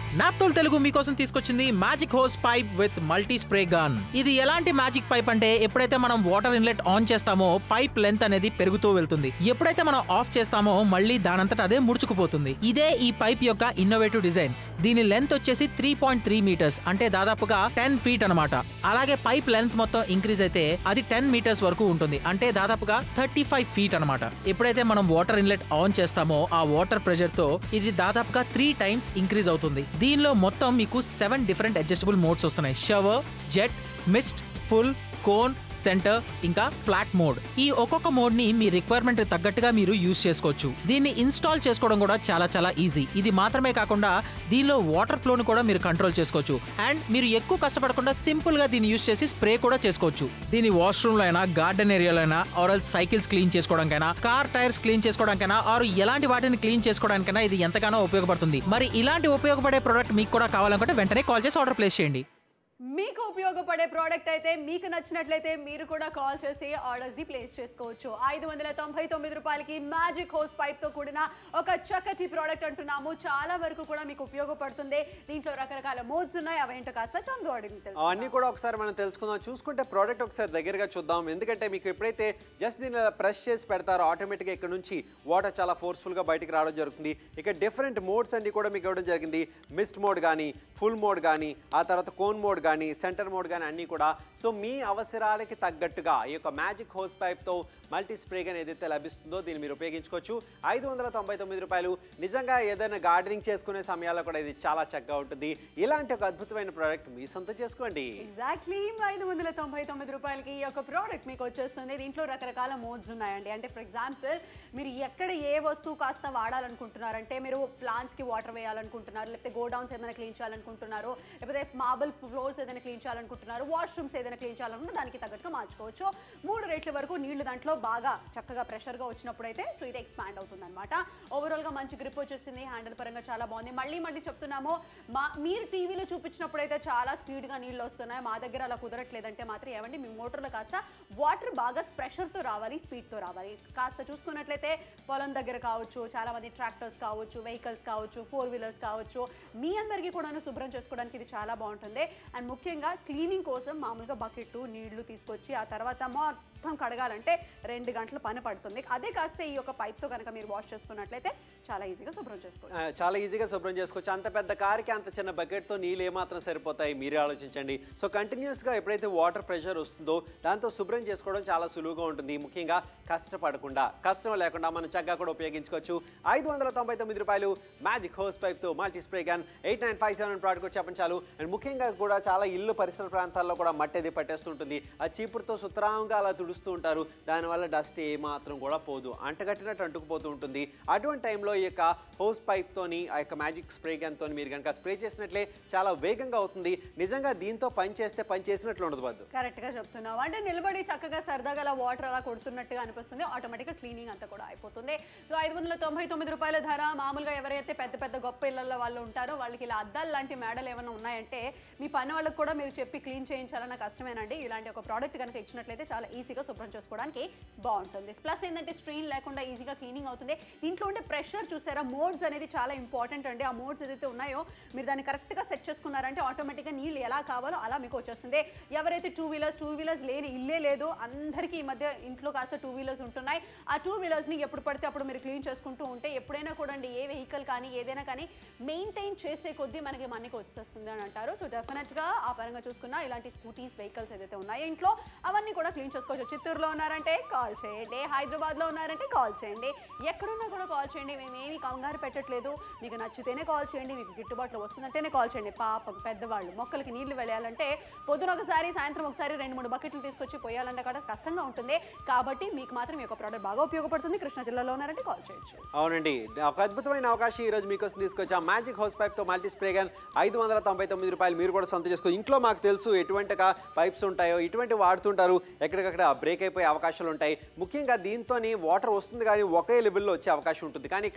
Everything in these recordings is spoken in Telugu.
నాప్తోల్ తెలుగు మీకోసం తీసుకొచ్చింది magic hose pipe with multi spray gun ఇది ఎలాంటి మ్యాజిక్ పైప్ అంటే ఎప్పుడైతే మనం వాటర్ ఇన్లెట్ ఆన్ చేస్తామో పైప్ లెంత్ అనేది పెరుగుతూ వెళ్తుంది ఎప్పుడైతే మనం ఆఫ్ చేస్తామో మళ్ళీ దానంతట అదే ముడుచుకుపోతుంది ఇదే ఈ పైప్ యొక్క ఇన్నోవేటివ్ డిజైన్ దీని లెంత్ వచ్చేసి త్రీ పాయింట్ త్రీ మీటర్స్ అంటే దాదాపుగా టెన్ ఫీట్ అనమాట అలాగే పైప్ లెంత్ మొత్తం ఇంక్రీజ్ అయితే అది టెన్ మీటర్స్ వరకు ఉంటుంది అంటే దాదాపుగా థర్టీ ఫైవ్ ఫీట్ అనమాట ఎప్పుడైతే మనం వాటర్ ఇన్లెట్ ఆన్ చేస్తామో ఆ వాటర్ ప్రెషర్ తో ఇది దాదాపుగా త్రీ టైమ్స్ ఇంక్రీజ్ అవుతుంది దీనిలో మొత్తం మీకు సెవెన్ డిఫరెంట్ అడ్జస్టబుల్ మోడ్స్ వస్తున్నాయి shower jet mist full cone centre ఇంకా ఫ్లాట్ మోడ్ ఈ ఒక్కొక్క మోడ్ ని మీ రిక్వైర్మెంట్ తగ్గట్టుగా మీరు యూస్ చేసుకోవచ్చు దీన్ని ఇన్స్టాల్ చేసుకోవడం కూడా చాలా చాలా ఈజీ ఇది మాత్రమే కాకుండా దీనిలో వాటర్ ఫ్లోను కూడా మీరు కంట్రోల్ చేసుకోవచ్చు అండ్ మీరు ఎక్కువ కష్టపడకుండా సింపుల్ గా దీన్ని యూస్ చేసి స్ప్రే కూడా చేసుకోవచ్చు దీని వాష్రూమ్ లో అయినా గార్డెన్ ఏరియాలో అయినా ఆర్ సైకిల్స్ క్లీన్ చేసుకోవడానికైనా కార్ టైర్స్ క్లీన్ చేసుకోవడానికైనా ఆర్ ఎలాంటి వాటిని క్లీన్ చేసుకోవడానికైనా ఇది ఎంతగానో ఉపయోగపడుతుంది మరి ఇలాంటి ఉపయోగపడే ప్రోడక్ట్ మీకు కూడా కావాలనుకుంటే వెంటనే కాల్ చేసి ఆర్డర్ ప్లేస్ చేయండి మీకు ఉపయోగపడే ప్రోడక్ట్ అయితే మీకు నచ్చినట్లయితే మీరు కూడా కాల్ చేసి ఆర్డర్స్ ని ప్లేస్ చేసుకోవచ్చు ఐదు వందల తొంభై తొమ్మిది రూపాయలకి మ్యాజిక్ హోస్ పైప్ తో కూడిన ఒక చక్కటి ప్రోడక్ట్ అంటున్నాము చాలా వరకు కూడా మీకు ఉపయోగపడుతుంది దీంట్లో రకరకాల మోడ్స్ ఉన్నాయి అవేంటో కాస్త చందు అడిగి తెలుసు అవన్నీ కూడా ఒకసారి మనం తెలుసుకుందాం చూసుకుంటే ప్రోడక్ట్ ఒకసారి దగ్గరగా చూద్దాం ఎందుకంటే మీకు ఎప్పుడైతే జస్ట్ దీన్ని ప్రెస్ చేసి పెడతారో ఆటోమేటిక్గా ఇక్కడ నుంచి వాటర్ చాలా ఫోర్స్ఫుల్గా బయటికి రావడం జరుగుతుంది ఇక డిఫరెంట్ మోడ్స్ అన్ని కూడా మీకు ఇవ్వడం జరిగింది మిస్ట్ మోడ్ కానీ ఫుల్ మోడ్ కానీ ఆ తర్వాత కోన్ మోడ్ కానీ సెంటర్ మోడ్ కానీ అన్నీ కూడా సో మీ అవసరాలకి తగ్గట్టుగా ఈ యొక్క మ్యాజిక్ హోస్ పైప్తో మల్టీ స్ప్రే కానీ ఏదైతే లభిస్తుందో దీన్ని మీరు ఉపయోగించుకోవచ్చు ఐదు వందల తొంభై తొమ్మిది రూపాయలు నిజంగా ఏదైనా గార్డెనింగ్ చేసుకునే సమయాల్లో కూడా ఇది చాలా చక్కగా ఉంటుంది ఇలాంటి ఒక అద్భుతమైన ప్రోడక్ట్ మీ సొంతం చేసుకోండి ఎగ్జాక్ట్లీ ఐదు వందల తొంభై తొమ్మిది రూపాయలకి ఈ యొక్క ప్రోడక్ట్ మీకు వచ్చేస్తుంది దీంట్లో రకరకాల మోడ్స్ ఉన్నాయండి అంటే ఫర్ ఎగ్జాంపుల్ మీరు ఎక్కడ ఏ వస్తువు కాస్త వాడాలనుకుంటున్నారంటే మీరు ప్లాంట్స్కి వాటర్ వేయాలనుకుంటున్నారు లేకపోతే గోడౌన్స్ ఏదైనా క్లీన్ చేయాలనుకుంటున్నారు లేకపోతే మార్బుల్ ఫ్లోర్స్ ఏదైనా క్లీన్ చేయాలనుకుంటున్నారు వాష్రూమ్స్ ఏదైనా క్లీన్ చేయాలనుకుంటే దానికి తగ్గట్టుగా మార్చుకోవచ్చు మూడు రేట్ల వరకు నీళ్లు దాంట్లో బాగా చక్కగా ప్రెషర్గా వచ్చినప్పుడు అయితే సో ఇది ఎక్స్పాండ్ అవుతుంది అనమాట ఓవరాల్గా మంచి గ్రిప్ వచ్చేసింది హ్యాండిల్ పరంగా చాలా బాగుంది మళ్ళీ మళ్ళీ చెప్తున్నాము మా మీరు టీవీలో చూపించినప్పుడు అయితే చాలా స్పీడ్గా నీళ్ళు వస్తున్నాయి మా దగ్గర అలా కుదరట్లేదంటే మాత్రం ఏమండి మీ మోటార్లో కాస్త వాటర్ బాగా ప్రెషర్తో రావాలి స్పీడ్తో రావాలి కాస్త చూసుకున్నట్లయితే పొలం దగ్గర కావచ్చు చాలా మంది ట్రాక్టర్స్ కావచ్చు వెహికల్స్ కావచ్చు ఫోర్ వీలర్స్ కావచ్చు మీ అందరికీ కూడాను శుభ్రం చేసుకోవడానికి ఇది చాలా బాగుంటుంది అండ్ ముఖ్యంగా క్లీనింగ్ కోసం మామూలుగా బకెట్ నీళ్లు తీసుకొచ్చి ఆ తర్వాత మొత్తం కడగాలంటే రెండు గంటల పని పడుతుంది అదే కాస్త ఈ యొక్క పైప్తో కనుక మీరు వాష్ చేసుకున్నట్లయితే చాలా ఈజీగా శుభ్రం చేసుకోవచ్చు ఆ, చాలా ఈజీగా శుభ్రం చేసుకోవచ్చు అంత పెద్ద కార్కి అంత చిన్న బకెట్తో నీళ్ళు ఏమాత్రం సరిపోతాయి మీరే ఆలోచించండి సో కంటిన్యూస్గా ఎప్పుడైతే వాటర్ ప్రెషర్ వస్తుందో దాంతో శుభ్రం చేసుకోవడం చాలా సులువుగా ఉంటుంది ముఖ్యంగా కష్టపడకుండా కష్టం లేకుండా మనం చక్కగా కూడా ఉపయోగించుకోవచ్చు ఐదు వందల తొంభై తొమ్మిది రూపాయలు మ్యాజిక్ హోస్ పైప్తో multi spray gun eight nine five seven product కూడా చెప్పండి చాలు అండ్ ముఖ్యంగా కూడా చాలా ఇల్లు పరిసర ప్రాంతాల్లో కూడా మట్టి అది పట్టేస్తుంటుంది ఆ చీపురుతో సుతరాంగా అలా తుడుస్తూ ఉంటారు దానివల్ల డస్ట్ ఏ మాత్రం కూడా పోదు అంటగట్టినట్టు అంటుకుపోతూ ఉంటుంది అటువంటి టైంలో ఈ యొక్క హోస్ పైప్తోని ఆ యొక్క మ్యాజిక్ స్ప్రే గన్తో మీరు కనుక స్ప్రే చేసినట్లే చాలా వేగంగా అవుతుంది నిజంగా దీంతో పని చేస్తే పని చేసినట్లు ఉండదు వద్దు కరెక్ట్ గా చెప్తున్నావు అంటే నిలబడి చక్కగా సరదాగా అలా వాటర్ అలా కొడుతున్నట్టుగా అనిపిస్తుంది ఆటోమేటిక్గా క్లీనింగ్ అంతా కూడా అయిపోతుంది సో ఐదు వందల తొంభై తొమ్మిది రూపాయల ధర మామూలుగా ఎవరైతే పెద్ద పెద్ద గొప్ప ఇళ్లలో వాళ్ళు ఉంటారో వాళ్ళకి ఇలా అద్దాలు లాంటి మేడలు ఏమైనా ఉన్నాయంటే మీ పని వాళ్ళకి కూడా మీరు చెప్పి క్లీన్ చేయించాలన్న కష్టమేనండి ఇలాంటి ఒక ప్రోడక్ట్ కనుక ఇచ్చినట్లయితే చాలా ఈజీగా శుభ్రం చేసుకోవడానికి బాగుంటుంది ప్లస్ ఏంటంటే స్ట్రెయిన్ లేకుండా ఈజీగా క్లీనింగ్ అవుతుంది దీంట్లో ఉండే ప్రెషర్ చూసారా మోడ్స్ అనేది చాలా ఇంపార్టెంట్ అండి ఆ మోడ్స్ ఏదైతే ఉన్నాయో మీరు దాన్ని కరెక్ట్గా సెట్ చేసుకున్నారంటే ఆటోమేటిక్గా నీళ్ళు ఎలా కావాలో అలా మీకు వచ్చేస్తుంది ఎవరైతే టూ వీలర్స్ టూ వీలర్స్ లేని ఇల్లే లేదు అందరికీ ఈ మధ్య ఇంట్లో కాస్త టూ వీలర్స్ ఉంటున్నాయి ఆ టూ వీలర్స్ని ఎప్పుడు పడితే అప్పుడు మీరు క్లీన్ చేసుకుంటూ ఉంటే ఎప్పుడైనా కూడా అండి ఏ వెహికల్ కానీ ఏదైనా కానీ మెయింటైన్ చేసే కొద్దీ మనకి మనకి వచ్చేస్తుంది అని అంటారు సో డెఫినెట్గా ఆ పరంగా చూసుకున్నా ఇలాంటి స్కూటీస్ వెహికల్స్ ఏదైతే ఉన్నాయో ఇంట్లో అవన్నీ కూడా క్లీన్ చేసుకోవచ్చు చిత్తూరులో ఉన్నారంటే కాల్ చేయండి హైదరాబాద్లో ఉన్నారంటే కాల్ చేయండి ఎక్కడున్నా కూడా కాల్ చేయండి మేము ఏమి కంగారు పెట్టట్లేదు మీకు నచ్చితేనే కాల్ చేయండి మీకు గిట్టుబాటులో వస్తుందంటేనే కాల్ చేయండి పాపం పెద్దవాళ్ళు మొక్కలకి నీళ్లు వెళ్ళాలంటే పొద్దున ఒకసారి సాయంత్రం ఒకసారి రెండు మూడు బకెట్లు తీసుకొచ్చి పోయాలంటే కూడా కష్టంగా ఉంటుంది కాబట్టి మీకు మాత్రం ఈ యొక్క ప్రోడక్ట్ బాగా ఉపయోగపడుతుంది కృష్ణా జిల్లాలో ఉన్నారంటే కాల్ చేయొచ్చు అవునండి ఒక అద్భుతమైన అవకాశం ఈ రోజు మీకోసం తీసుకొచ్చాం మ్యాజిక్ హౌస్ పైప్తో మల్టీ స్ప్రే గన్ ఐదు వందల తొంభై తొమ్మిది రూపాయలు మీరు కూడా సొంత చేసుకో ఇంట్లో మాకు తెలుసు ఎటువంటి పైప్స్ ఉంటాయో ఇటువంటి వాడుతుంటారు ఎక్కడికక్కడ బ్రేక్ అయిపోయే అవకాశాలు ఉంటాయి ముఖ్యంగా దీంతో వాటర్ వస్తుంది కానీ ఒకే లెవెల్లో వచ్చే అవకాశం ఉంటుంది కానీ ఇక్కడ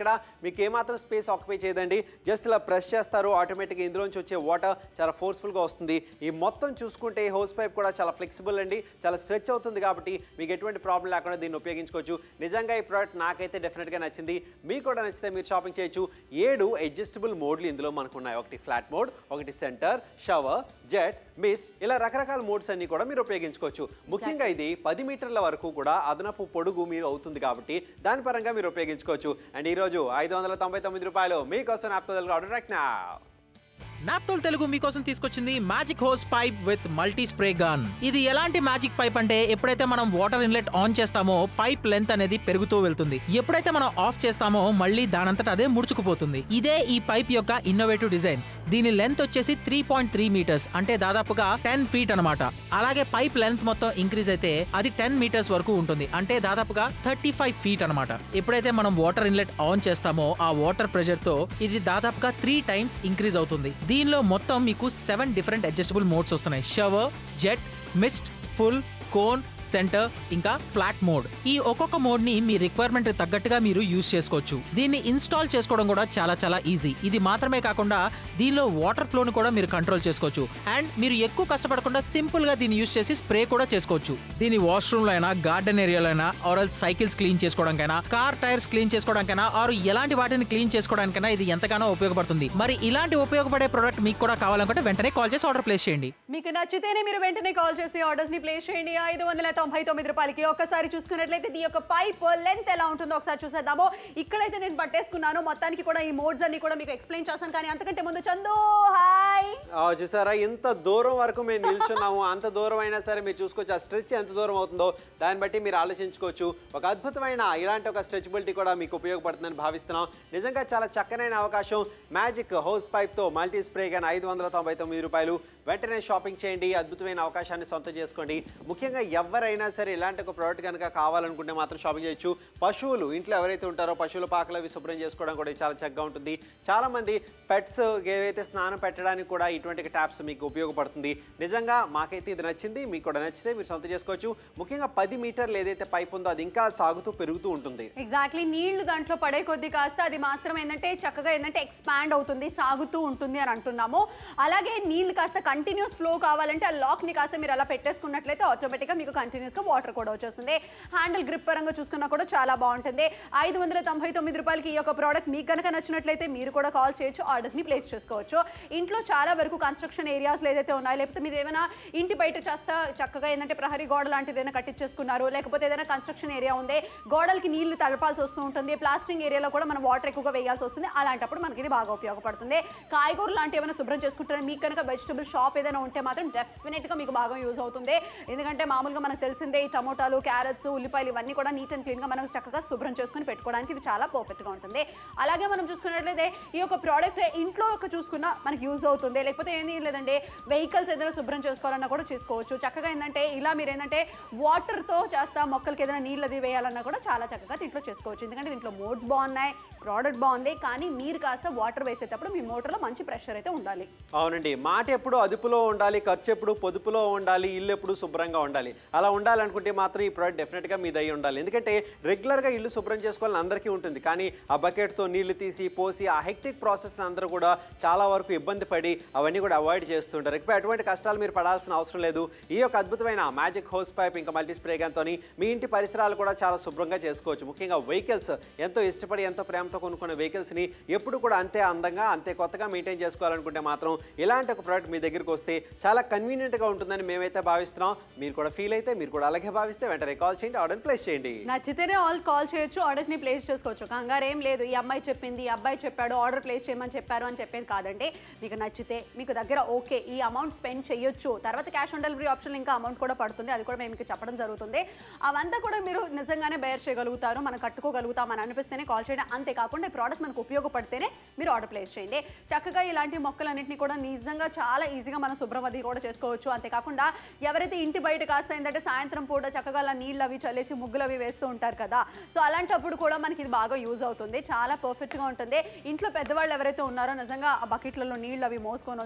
ఇక్కడ మీకు ఏమాత్రం స్పేస్ ఆక్యుపై చేయదండి జస్ట్ ఇలా ప్రెస్ చేస్తారు ఆటోమేటిక్గా ఇందులోంచి వచ్చే వాటర్ చాలా ఫోర్స్ఫుల్గా వస్తుంది ఈ మొత్తం చూసుకుంటే హోస్ పైప్ కూడా చాలా ఫ్లెక్సిబుల్ అండి చాలా స్ట్రెచ్ అవుతుంది కాబట్టి మీకు ఎటువంటి ప్రాబ్లం లేకుండా దీన్ని ఉపయోగించుకోవచ్చు నిజంగా ఈ ప్రోడక్ట్ నాకైతే డెఫినెట్గా నచ్చింది మీకు కూడా నచ్చితే మీరు షాపింగ్ చేయొచ్చు ఏడు అడ్జస్టబుల్ మోడ్లు ఇందులో మనకు ఉన్నాయి ఒకటి ఫ్లాట్ మోడ్ ఒకటి సెంటర్ షవర్ జెట్ మిస్ ఇలా రకరకాల మోడ్స్ అన్ని కూడా మీరు ఉపయోగించుకోవచ్చు ముఖ్యంగా ఇది పది మీటర్ల వరకు కూడా అదనపు పొడుగు మీరు అవుతుంది కాబట్టి దాని పరంగా మీరు ఉపయోగించుకోవచ్చు అండ్ ఈరోజు ఐదు వందల తొంభై తొమ్మిది రూపాయలు మీకోసం యాప్తో ఆర్డర్ రైట్ నా నాప్తోల్ తెలుగు మీకోసం తీసుకొచ్చింది magic hose pipe with multi spray gun ఇది ఎలాంటి మ్యాజిక్ పైప్ అంటే ఎప్పుడైతే మనం వాటర్ ఇన్లెట్ ఆన్ చేస్తామో పైప్ లెంత్ అనేది పెరుగుతూ వెళ్తుంది ఎప్పుడైతే మనం ఆఫ్ చేస్తామో మళ్ళీ దానంతట అదే ముడుచుకుపోతుంది ఇదే ఈ పైప్ యొక్క ఇన్నోవేటివ్ డిజైన్ దీని లెంత్ వచ్చేసి త్రీ పాయింట్ త్రీ మీటర్స్ అంటే దాదాపుగా టెన్ ఫీట్ అనమాట అలాగే పైప్ లెంత్ మొత్తం ఇంక్రీజ్ అయితే అది టెన్ మీటర్స్ వరకు ఉంటుంది అంటే దాదాపుగా థర్టీ ఫైవ్ ఫీట్ అనమాట ఎప్పుడైతే మనం వాటర్ ఇన్లెట్ ఆన్ చేస్తామో ఆ వాటర్ ప్రెషర్ తో ఇది దాదాపుగా త్రీ టైమ్స్ ఇంక్రీజ్ అవుతుంది దీనిలో మొత్తం మీకు సెవెన్ డిఫరెంట్ అడ్జస్టబుల్ మోడ్స్ వస్తున్నాయి shower jet mist full cone centre ఇంకా ఫ్లాట్ మోడ్ ఈ ఒక్కొక్క మోడ్ ని మీ రిక్వైర్మెంట్ తగ్గట్టుగా మీరు యూస్ చేసుకోవచ్చు దీన్ని ఇన్స్టాల్ చేసుకోవడం కూడా చాలా చాలా ఈజీ ఇది మాత్రమే కాకుండా దీనిలో వాటర్ ఫ్లోని కూడా మీరు కంట్రోల్ చేసుకోవచ్చు అండ్ మీరు ఎక్కువ కష్టపడకుండా సింపుల్ గా దీన్ని యూస్ చేసి స్ప్రే కూడా చేసుకోవచ్చు దీని వాష్రూమ్ లో అయినా గార్డెన్ ఏరియాలో అయినా ఆర్ సైకిల్స్ క్లీన్ చేసుకోవడానికైనా కార్ టైర్స్ క్లీన్ చేసుకోవడానికైనా ఆర్ ఎలాంటి వాటిని క్లీన్ చేసుకోవడానికైనా ఇది ఎంతగానో ఉపయోగపడుతుంది మరి ఇలాంటి ఉపయోగపడే ప్రోడక్ట్ మీకు కూడా కావాలనుకుంటే వెంటనే కాల్ చేసి ఆర్డర్ ప్లేస్ చేయండి మీకు నచ్చితేనే మీరు వెంటనే కాల్ చేసి ఆర్డర్స్ ని ప్లేస్ చేయండి ఐదు వందల తొంభై తొమ్మిది రూపాయలకి ఒకసారి చూసుకున్నట్లయితే ఈ యొక్క పైప్ లెంత్ ఎలా ఉంటుందో ఒకసారి చూసేద్దాము ఇక్కడైతే నేను పట్టేసుకున్నాను మొత్తానికి కూడా ఈ మోడ్స్ అన్ని కూడా మీకు ఎక్స్ప్లెయిన్ చేస్తాను కానీ అంతకంటే ముందు చందు హాయ్ ఆ, చూసారా ఇంత దూరం వరకు మేము నిల్చున్నాము అంత దూరం అయినా సరే మీరు చూసుకోవచ్చు ఆ స్ట్రెచ్ ఎంత దూరం అవుతుందో దాన్ని బట్టి మీరు ఆలోచించుకోవచ్చు ఒక అద్భుతమైన ఇలాంటి ఒక స్ట్రెచబిలిటీ కూడా మీకు ఉపయోగపడుతుందని భావిస్తున్నాం నిజంగా చాలా చక్కనైన అవకాశం మ్యాజిక్ హౌస్ పైప్తో మల్టీ స్ప్రే గాన్ ఐదు వందల తొంభై తొమ్మిది రూపాయలు వెంటనే షాపింగ్ చేయండి అద్భుతమైన అవకాశాన్ని సొంతం చేసుకోండి ముఖ్యంగా ఎవరైనా సరే ఇలాంటి ఒక ప్రోడక్ట్ కనుక కావాలనుకుంటే మాత్రం షాపింగ్ చేయొచ్చు పశువులు ఇంట్లో ఎవరైతే ఉంటారో పశువుల పాకలు అవి శుభ్రం చేసుకోవడం కూడా చాలా చక్కగా ఉంటుంది చాలా మంది పెట్స్ ఏవైతే స్నానం పెట్టడానికి కూడా ఇటువంటి ట్యాప్స్ మీకు ఉపయోగపడుతుంది నిజంగా మాకైతే ఇది నచ్చింది మీకు కూడా నచ్చితే మీరు సొంతం చేసుకోవచ్చు ముఖ్యంగా పది మీటర్లు ఏదైతే పైప్ ఉందో అది ఇంకా సాగుతూ పెరుగుతూ ఉంటుంది ఎగ్జాక్ట్లీ నీళ్లు దాంట్లో పడే కొద్దీ కాస్త అది మాత్రం ఏంటంటే చక్కగా ఏంటంటే ఎక్స్పాండ్ అవుతుంది సాగుతూ ఉంటుంది అని అంటున్నాము అలాగే నీళ్లు కాస్త కంటిన్యూస్ ఫ్లో కావాలంటే ఆ లాక్ని కాస్త మీరు అలా పెట్టేసుకున్నట్లయితే ఆటోమేటిక్గా మీకు కంటిన్యూస్గా వాటర్ కూడా వచ్చేస్తుంది హ్యాండిల్ గ్రిప్ పరంగా చూసుకున్నా కూడా చాలా బాగుంటుంది ఐదు వందల తొంభై తొమ్మిది రూపాయలకి ఈ యొక్క ప్రోడక్ట్ మీకు కనుక నచ్చినట్లయితే మీరు కూడా కాల్ చేయొచ్చు ఆర్డర్స్ని ప్లేస్ చేసుకోవచ్చు ఇంట్లో చాలా వరకు కన్స్ట్రక్షన్ ఏరియాస్లో ఏదైతే ఉన్నాయో లేకపోతే మీరు ఏమైనా ఇంటి బయట చేస్త చక్కగా ఏంటంటే ప్రహరీ గోడ లాంటిది ఏదైనా కట్టించేసుకున్నారు లేకపోతే ఏదైనా కన్స్ట్రక్షన్ ఏరియా ఉంది గోడలకి నీళ్లు తడపాల్సి వస్తూ ఉంటుంది ప్లాస్టింగ్ ఏరియాలో కూడా మనం వాటర్ ఎక్కువగా వేయాల్సి వస్తుంది అలాంటప్పుడు మనకి ఇది బాగా ఉపయోగపడుతుంది కాయగూరలు లాంటి ఏమైనా శుభ్రం చేసుకుంటారు మీకు కనుక వెజిటబుల్ షాప్ ఏదైనా ఉంటే మాత్రం డెఫినెట్గా మీకు బాగా యూజ్ అవుతుంది ఎందుకంటే మామూలుగా మనకు తెలిసిందే ఈ టమోటాలు క్యారెట్స్ ఉల్లిపాయలు ఇవన్నీ కూడా నీట్ అండ్ క్లీన్గా మనం చక్కగా శుభ్రం చేసుకుని పెట్టుకోవడానికి ఇది చాలా పర్ఫెక్ట్గా ఉంటుంది అలాగే మనం చూసుకున్నట్లయితే ఈ యొక్క ప్రోడక్ట్ ఇంట్లో ఒక చూసుకున్నా మనకి యూజ్ అవుతుంది లేకపోతే ఏంది లేదంటే వెహికల్స్ ఏదైనా శుభ్రం చేసుకోవాలన్నా కూడా చేసుకోవచ్చు చక్కగా ఏంటంటే ఇలా మీరు ఏంటంటే వాటర్తో చేస్తా మొక్కలకి ఏదైనా నీళ్ళు అది వేయాలన్నా కూడా చాలా చక్కగా దీంట్లో చేసుకోవచ్చు ఎందుకంటే దీంట్లో మోడ్స్ బాగున్నాయి ప్రోడక్ట్ బాగుంది కానీ మీరు కాస్త వాటర్ వేసేటప్పుడు మీ మోటార్లో మంచి ప్రెషర్ అయితే ఉండాలి అవునండి మాట ఎప్పుడు అదుపులో ఉండాలి ఖర్చు ఎప్పుడు పొదుపులో ఉండాలి ఇల్లు ఎప్పుడు శుభ్రంగా ఉండాలి అలా ఉండాలనుకుంటే మాత్రం ఈ ప్రోడక్ట్ డెఫినెట్గా మీ దయ ఉండాలి ఎందుకంటే రెగ్యులర్గా ఇల్లు శుభ్రం చేసుకోవాలని అందరికీ ఉంటుంది కానీ ఆ బకెట్తో నీళ్లు తీసి పోసి ఆ హెక్టిక్ ప్రాసెస్ని అందరూ కూడా చాలా వరకు ఇబ్బంది పడి అవన్నీ కూడా అవాయిడ్ చేస్తుంటారు ఇక అటువంటి కష్టాలు మీరు పడాల్సిన అవసరం లేదు ఈ యొక్క అద్భుతమైన మ్యాజిక్ హోస్ పైప్ ఇంకా మల్టీ స్ప్రే గన్తో మీ ఇంటి పరిసరాలు కూడా చాలా శుభ్రంగా చేసుకోవచ్చు ముఖ్యంగా వెహికల్స్ ఎంతో ఇష్టపడి ఎంతో ప్రేమతో కొనుక్కునే వెహికల్స్ని ఎప్పుడు కూడా అంతే అందంగా అంతే కొత్తగా మెయింటైన్ చేసుకోవాలనుకుంటే మాత్రం ఇలాంటి ఒక ప్రోడక్ట్ మీ దగ్గరికి వస్తే చాలా కన్వీనియంట్గా ఉంటుందని మేమైతే భావిస్తున్నాం మీరు కూడా ఫీల్ అయితే మీరు కూడా అలాగే భావిస్తే వెంటనే కాల్ చేయండి ఆర్డర్ ప్లేస్ చేయండి నచ్చితేనే ఆల్ కాల్ చేయొచ్చు ఆర్డర్స్ ని ప్లేస్ చేసుకోవచ్చు కంగారు ఏం లేదు ఈ అమ్మాయి చెప్పింది ఈ అబ్బాయి చెప్పాడు ఆర్డర్ ప్లేస్ చేయమని చెప్పారు అని చెప్పేది కాదండి మీకు నచ్చితే మీకు దగ్గర ఓకే ఈ అమౌంట్ స్పెండ్ చేయొచ్చు తర్వాత క్యాష్ ఆన్ డెలివరీ ఆప్షన్ ఇంకా అమౌంట్ కూడా పడుతుంది అది కూడా మేము మీకు చెప్పడం జరుగుతుంది అవంతా కూడా మీరు నిజంగానే బేర్ చేయగలుగుతారు మనం కట్టుకోగలుగుతాం అని అనిపిస్తేనే కాల్ చేయండి అంతేకాకుండా ఈ ప్రోడక్ట్ మనకు ఉపయోగపడితేనే మీరు ఆర్డర్ ప్లేస్ చేయండి చక్కగా ఇలాంటి మొక్కలన్నింటినీ కూడా నిజంగా చాలా ఈజీగా మనం శుభ్రం అది కూడా చేసుకోవచ్చు అంతేకాకుండా ఎవరైతే ఇంటి బయట కాస్త ఏంటంటే సాయంత్రం పూట చక్కగా అలా నీళ్ళు అవి చల్లేసి ముగ్గులు అవి వేస్తూ ఉంటారు కదా సో అలాంటప్పుడు కూడా మనకి ఇది బాగా యూజ్ అవుతుంది చాలా పర్ఫెక్ట్గా ఉంటుంది ఇంట్లో పెద్దవాళ్ళు ఎవరైతే ఉన్నారో నిజంగా ఆ బకెట్లలో నీళ్ళు అవి మోసుకొని వచ్చి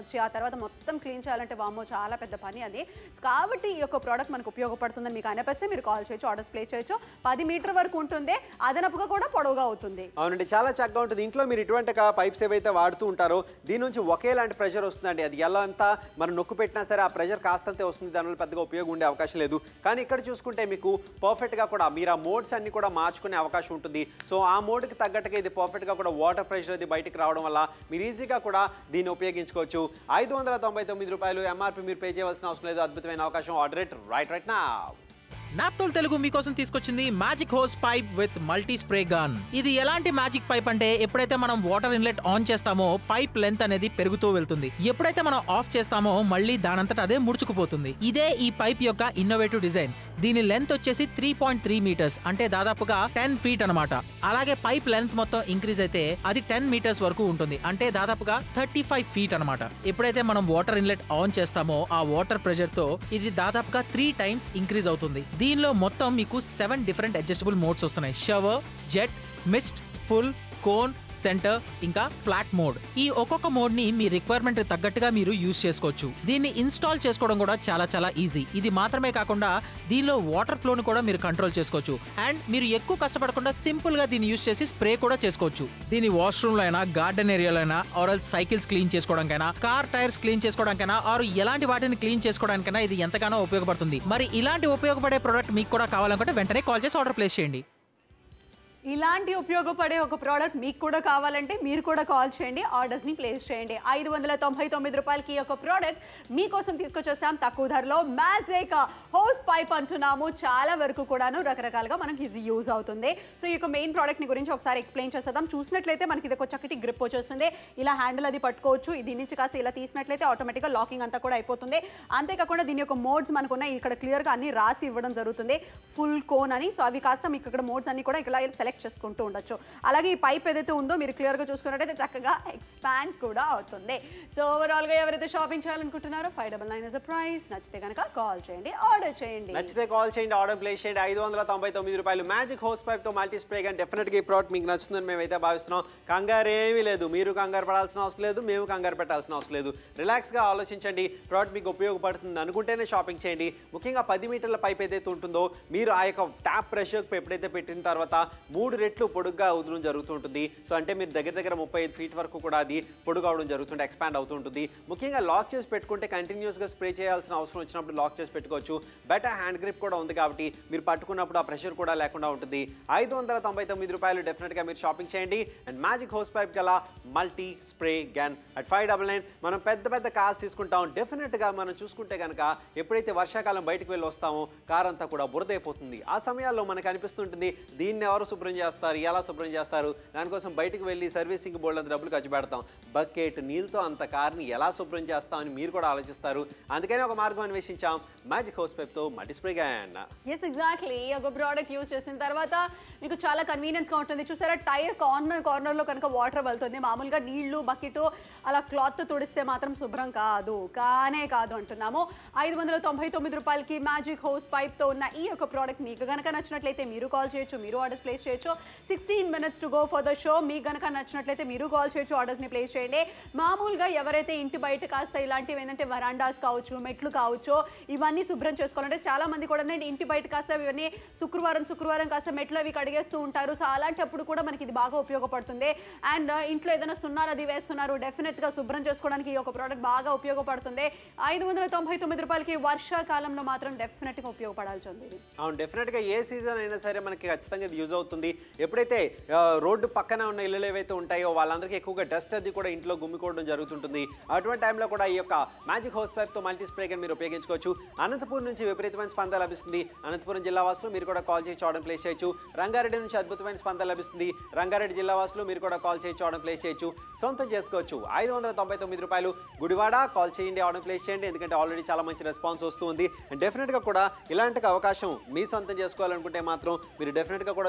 వచ్చి ఆ తర్వాత మొత్తం క్లీన్ చేయాలంటే వామ్మో చాలా పెద్ద పని అది కాబట్టి ఈ యొక్క ప్రోడక్ట్ మనకు ఉపయోగపడుతుందని మీకు అనిపిస్తే మీరు కాల్ చేయొచ్చు ఆర్డర్స్ ప్లేస్ చేయొచ్చు పది మీటర్ వరకు ఉంటుంది అదనపుగా కూడా పొడవుగా అవుతుంది అవునండి చాలా చక్కగా ఉంటుంది ఇంట్లో మీరు ఇటువంటి పైప్స్ ఏవైతే వాడుతూ ఉంటారో దీని నుంచి ఒకేలాంటి ప్రెషర్ వస్తుందండి అది ఎలా అంతా మనం నొక్కు పెట్టినా సరే ఆ ప్రెషర్ కాస్తంతే వస్తుంది దానివల్ల పెద్దగా ఉపయోగం ఉండే అవకాశం లేదు కానీ ఇక్కడ చూసుకుంటే మీకు పర్ఫెక్ట్గా కూడా మీరు ఆ మోడ్స్ అన్ని కూడా మార్చుకునే అవకాశం ఉంటుంది సో ఆ మోడ్కి తగ్గట్టుగా ఇది పర్ఫెక్ట్గా కూడా వాటర్ ప్రెషర్ అది బయటికి రావడం వల్ల మీరు ఈజీగా కూడా దీన్ని ఉపయోగించుకోవచ్చు ఐదు వందల తొంభై తొమ్మిది రూపాయలు ఎంఆర్పి మీరు పే చేయవలసిన అవసరం లేదు అద్భుతమైన అవకాశం ఆర్డర్ రేట్ రైట్ రైట్ నా నాప్తోల్ తెలుగు మీకోసం తీసుకొచ్చింది magic hose pipe with multi spray gun ఇది ఎలాంటి మ్యాజిక్ పైప్ అంటే ఎప్పుడైతే మనం వాటర్ ఇన్లెట్ ఆన్ చేస్తామో పైప్ లెంత్ అనేది పెరుగుతూ వెళ్తుంది ఎప్పుడైతే మనం ఆఫ్ చేస్తామో మళ్ళీ దానంతట అదే ముడుచుకుపోతుంది ఇదే ఈ పైప్ యొక్క ఇన్నోవేటివ్ డిజైన్ దీని లెంత్ వచ్చేసి త్రీ పాయింట్ త్రీ మీటర్స్ అంటే దాదాపుగా టెన్ ఫీట్ అన్నమాట అలాగే పైప్ లెంత్ మొత్తం ఇంక్రీజ్ అయితే అది టెన్ మీటర్స్ వరకు ఉంటుంది అంటే దాదాపుగా థర్టీ ఫైవ్ ఫీట్ అనమాట ఎప్పుడైతే మనం వాటర్ ఇన్లెట్ ఆన్ చేస్తామో ఆ వాటర్ ప్రెషర్ తో ఇది దాదాపుగా త్రీ టైమ్స్ ఇంక్రీజ్ అవుతుంది దీనిలో మొత్తం మీకు సెవెన్ డిఫరెంట్ అడ్జస్టబుల్ మోడ్స్ వస్తున్నాయి shower jet mist full cone centre ఇంకా ఫ్లాట్ మోడ్ ఈ ఒక్కొక్క మోడ్ ని మీ రిక్వైర్మెంట్ తగ్గట్టుగా మీరు యూజ్ చేసుకోవచ్చు దీన్ని ఇన్స్టాల్ చేసుకోవడం కూడా చాలా చాలా ఈజీ ఇది మాత్రమే కాకుండా దీనిలో వాటర్ ఫ్లోను కూడా మీరు కంట్రోల్ చేసుకోవచ్చు అండ్ మీరు ఎక్కువ కష్టపడకుండా సింపుల్ గా దీన్ని యూజ్ చేసి స్ప్రే కూడా చేసుకోవచ్చు దీని వాష్రూమ్ లో అయినా గార్డెన్ ఏరియాలో అయినా ఆర్ సైకిల్స్ క్లీన్ చేసుకోవడానికైనా కార్ టైర్స్ క్లీన్ చేసుకోవడానికైనా ఆర్ ఎలాంటి వాటిని క్లీన్ చేసుకోవడానికైనా ఇది ఎంతగానో ఉపయోగపడుతుంది మరి ఇలాంటి ఉపయోగపడే ప్రోడక్ట్ మీకు కూడా కావాలనుకుంటే వెంటనే కాల్ చేసి ఆర్డర్ ప్లేస్ చేయండి ఇలాంటి ఉపయోగపడే ఒక ప్రోడక్ట్ మీకు కూడా కావాలంటే మీరు కూడా కాల్ చేయండి ఆర్డర్స్ని ప్లేస్ చేయండి ఐదు వందల తొంభై తొమ్మిది రూపాయలకి ఈ యొక్క ప్రోడక్ట్ మీకోసం తీసుకొచ్చేసాం తక్కువ ధరలో మ్యాజిక్ హౌస్ పైప్ అంటున్నాము చాలా వరకు కూడాను రకరకాలుగా మనకి ఇది యూజ్ అవుతుంది సో ఈ యొక్క మెయిన్ ప్రోడక్ట్ని గురించి ఒకసారి ఎక్స్ప్లెయిన్ చేసేద్దాం చూసినట్లయితే మనకి ఇది ఒక చక్కటి గ్రిప్ వచ్చేస్తుంది ఇలా హ్యాండిల్ అది పట్టుకోవచ్చు దీని నుంచి కాస్త ఇలా తీసినట్లయితే ఆటోమేటిక్గా లాకింగ్ అంతా కూడా అయిపోతుంది అంతేకాకుండా దీని యొక్క మోడ్స్ మనకు ఉన్నాయి ఇక్కడ క్లియర్గా అన్ని రాసి ఇవ్వడం జరుగుతుంది ఫుల్ కోన్ అని సో అవి కాస్త మీకు ఇక్కడ మోడ్స్ అన్ని కూడా ఇక్కడ సెలెక్ట్ చేసుకుంటూ ఉండొచ్చు అలాగే ఈ పైప్ ఏదైతే ఉందో మీరు క్లియర్గా చూసుకున్నట్టయితే చక్కగా ఎక్స్పాండ్ కూడా అవుతుంది సో ఓవరాల్గా ఎవరైతే షాపింగ్ చేయాలనుకుంటున్నారో five double nine is price నచ్చితే కనుక కాల్ చేయండి ఆర్డర్ చేయండి నచ్చితే కాల్ చేయండి ఆర్డర్ ప్లేస్ చేయండి ఐదు వందల తొంభై తొమ్మిది రూపాయలు మ్యాజిక్ హౌస్ పైప్ తో మల్టీ స్ప్రే కానీ డెఫినెట్గా ఈ ప్రోడక్ట్ మీకు నచ్చుతుందని మేమైతే భావిస్తున్నాం కంగారు ఏమీ లేదు మీరు కంగారు పడాల్సిన అవసరం లేదు మేము కంగారు పెట్టాల్సిన అవసరం లేదు రిలాక్స్గా ఆలోచించండి ప్రోడక్ట్ మీకు ఉపయోగపడుతుంది అనుకుంటేనే షాపింగ్ చేయండి ముఖ్యంగా పది మీటర్ల పైప్ ఏదైతే ఉంటుందో మీరు ఆ యొక్క ట్యాప్ ప్రెషర్ ఎప్పుడైతే పెట్టిన తర్వాత మూడు రెట్లు పొడుగ్గా అవుతడం జరుగుతుంటుంది సో అంటే మీరు దగ్గర దగ్గర ముప్పై ఐదు ఫీట్ వరకు కూడా అది పొడుగు అవడం జరుగుతుంది ఎక్స్పాండ్ అవుతుంటుంది ముఖ్యంగా లాక్ చేసి పెట్టుకుంటే కంటిన్యూస్గా స్ప్రే చేయాల్సిన అవసరం వచ్చినప్పుడు లాక్ చేసి పెట్టుకోవచ్చు బెటర్ హ్యాండ్ గ్రిప్ కూడా ఉంది కాబట్టి మీరు పట్టుకున్నప్పుడు ఆ ప్రెషర్ కూడా లేకుండా ఉంటుంది ఐదు వందల తొంభై తొమ్మిది రూపాయలు డెఫినెట్గా మీరు షాపింగ్ చేయండి అండ్ మ్యాజిక్ హౌస్ పైప్ గల multi spray gun at five double nine మనం పెద్ద పెద్ద కార్స్ తీసుకుంటాం డెఫినెట్గా మనం చూసుకుంటే కనుక ఎప్పుడైతే వర్షాకాలం బయటకు వెళ్ళి వస్తామో కార్ అంతా కూడా బురదైపోతుంది ఆ సమయాల్లో మనకు అనిపిస్తుంటుంది దీన్ని ఎవరు శుభ్రం చేస్తారు ఎలా శుభ్రం చేస్తారు దానికోసం బయటకు వెళ్ళి సర్వీసింగ్ బోర్డు అంత డబ్బులు ఖర్చు పెడతాం బకెట్ నీళ్ళతో అంత కార్ని ఎలా శుభ్రం చేస్తామని మీరు కూడా ఆలోచిస్తారు అందుకని ఒక మార్గం అన్వేషించాం మ్యాజిక్ హౌస్ పైప్తో multi spray gun yes exactly ఒక ప్రోడక్ట్ యూస్ చేసిన తర్వాత మీకు చాలా కన్వీనియన్స్గా ఉంటుంది చూసారా టైర్ కార్నర్ కార్నర్లో కనుక వాటర్ వెళ్తుంది మామూలుగా నీళ్లు బకెట్ అలా క్లాత్ తుడిస్తే మాత్రం శుభ్రం కాదు కానే కాదు అంటున్నాము ఐదు వందల తొంభై తొమ్మిది రూపాయలకి మ్యాజిక్ హౌస్ పైప్తో ఉన్న ఈ యొక్క ప్రోడక్ట్ మీకు కనుక నచ్చినట్లయితే మీరు కాల్ చేయొచ్చు మీరు ఆర్డర్స్ ప్లేస్ చేయొచ్చు sixteen minutes to go for the show మీకు కనుక నచ్చినట్లయితే మీరు కాల్ చేయొచ్చు ఆర్డర్స్ని ప్లేస్ చేయండి మామూలుగా ఎవరైతే ఇంటి బయట కాస్త ఇలాంటివి ఏంటంటే వరాండాస్ కావచ్చు మెట్లు కావచ్చు ఇవన్నీ శుభ్రం చేసుకోవాలంటే చాలా మంది కూడా ఏంటంటే ఇంటి బయట కాస్త ఇవన్నీ శుక్రవారం శుక్రవారం కాస్త మెట్లు అవి కడిగేస్తూ ఉంటారు సో అలాంటప్పుడు కూడా మనకి ఇది బాగా ఉపయోగపడుతుంది అండ్ ఇంట్లో ఏదైనా సున్నాలు అది వేస్తున్నారు డెఫినెట్గా శుభ్రం చేసుకోవడానికి ఈ ఒక ప్రోడక్ట్ బాగా ఉపయోగపడుతుంది ఐదు వందల తొంభై తొమ్మిది రూపాయలకి వర్షాకాలంలో మాత్రం డెఫినెట్గా ఉపయోగపడాల్సి ఉంది ఇది అవును డెఫినెట్గా ఏ సీజన్ అయినా సరే మనకి ఖచ్చితంగా ఇది యూజ్ అవుతుంది ఎప్పుడైతే ఆ, రోడ్డు పక్కన ఉన్న ఇల్లులు ఏవైతే ఉంటాయో వాళ్ళందరికీ ఎక్కువగా డస్ట్ అది కూడా ఇంట్లో గుమ్మికోవడం జరుగుతుంటుంది అటువంటి టైంలో కూడా ఈ యొక్క మ్యాజిక్ హౌస్ పైప్తో మల్టీ స్ప్రే గన్ మీరు ఉపయోగించుకోవచ్చు అనంతపురం నుంచి విపరీతమైన స్పందన లభిస్తుంది అనంతపురం జిల్లా వాసులు మీరు కూడా కాల్ చేసి ఆర్డర్ ప్లేస్ చేయొచ్చు రంగారెడ్డి నుంచి అద్భుతమైన స్పందన లభిస్తుంది రంగారెడ్డి జిల్లా వాసులు మీరు కూడా కాల్ చేసి ఆర్డర్ ప్లేస్ చేయొచ్చు సొంతం చేసుకోవచ్చు ఐదు వందల తొంభై తొమ్మిది రూపాయలు గుడివాడ కాల్ చేయండి ఆర్డర్ ప్లేస్ చేయండి ఎందుకంటే ఆల్రెడీ చాలా మంచి రెస్పాన్స్ వస్తుంది అండ్ డెఫినెట్గా కూడా ఇలాంటి అవకాశం మీ సొంతం చేసుకోవాలనుకుంటే మాత్రం మీరు డెఫినెట్గా కూడా షాపింగ్ చేయాలి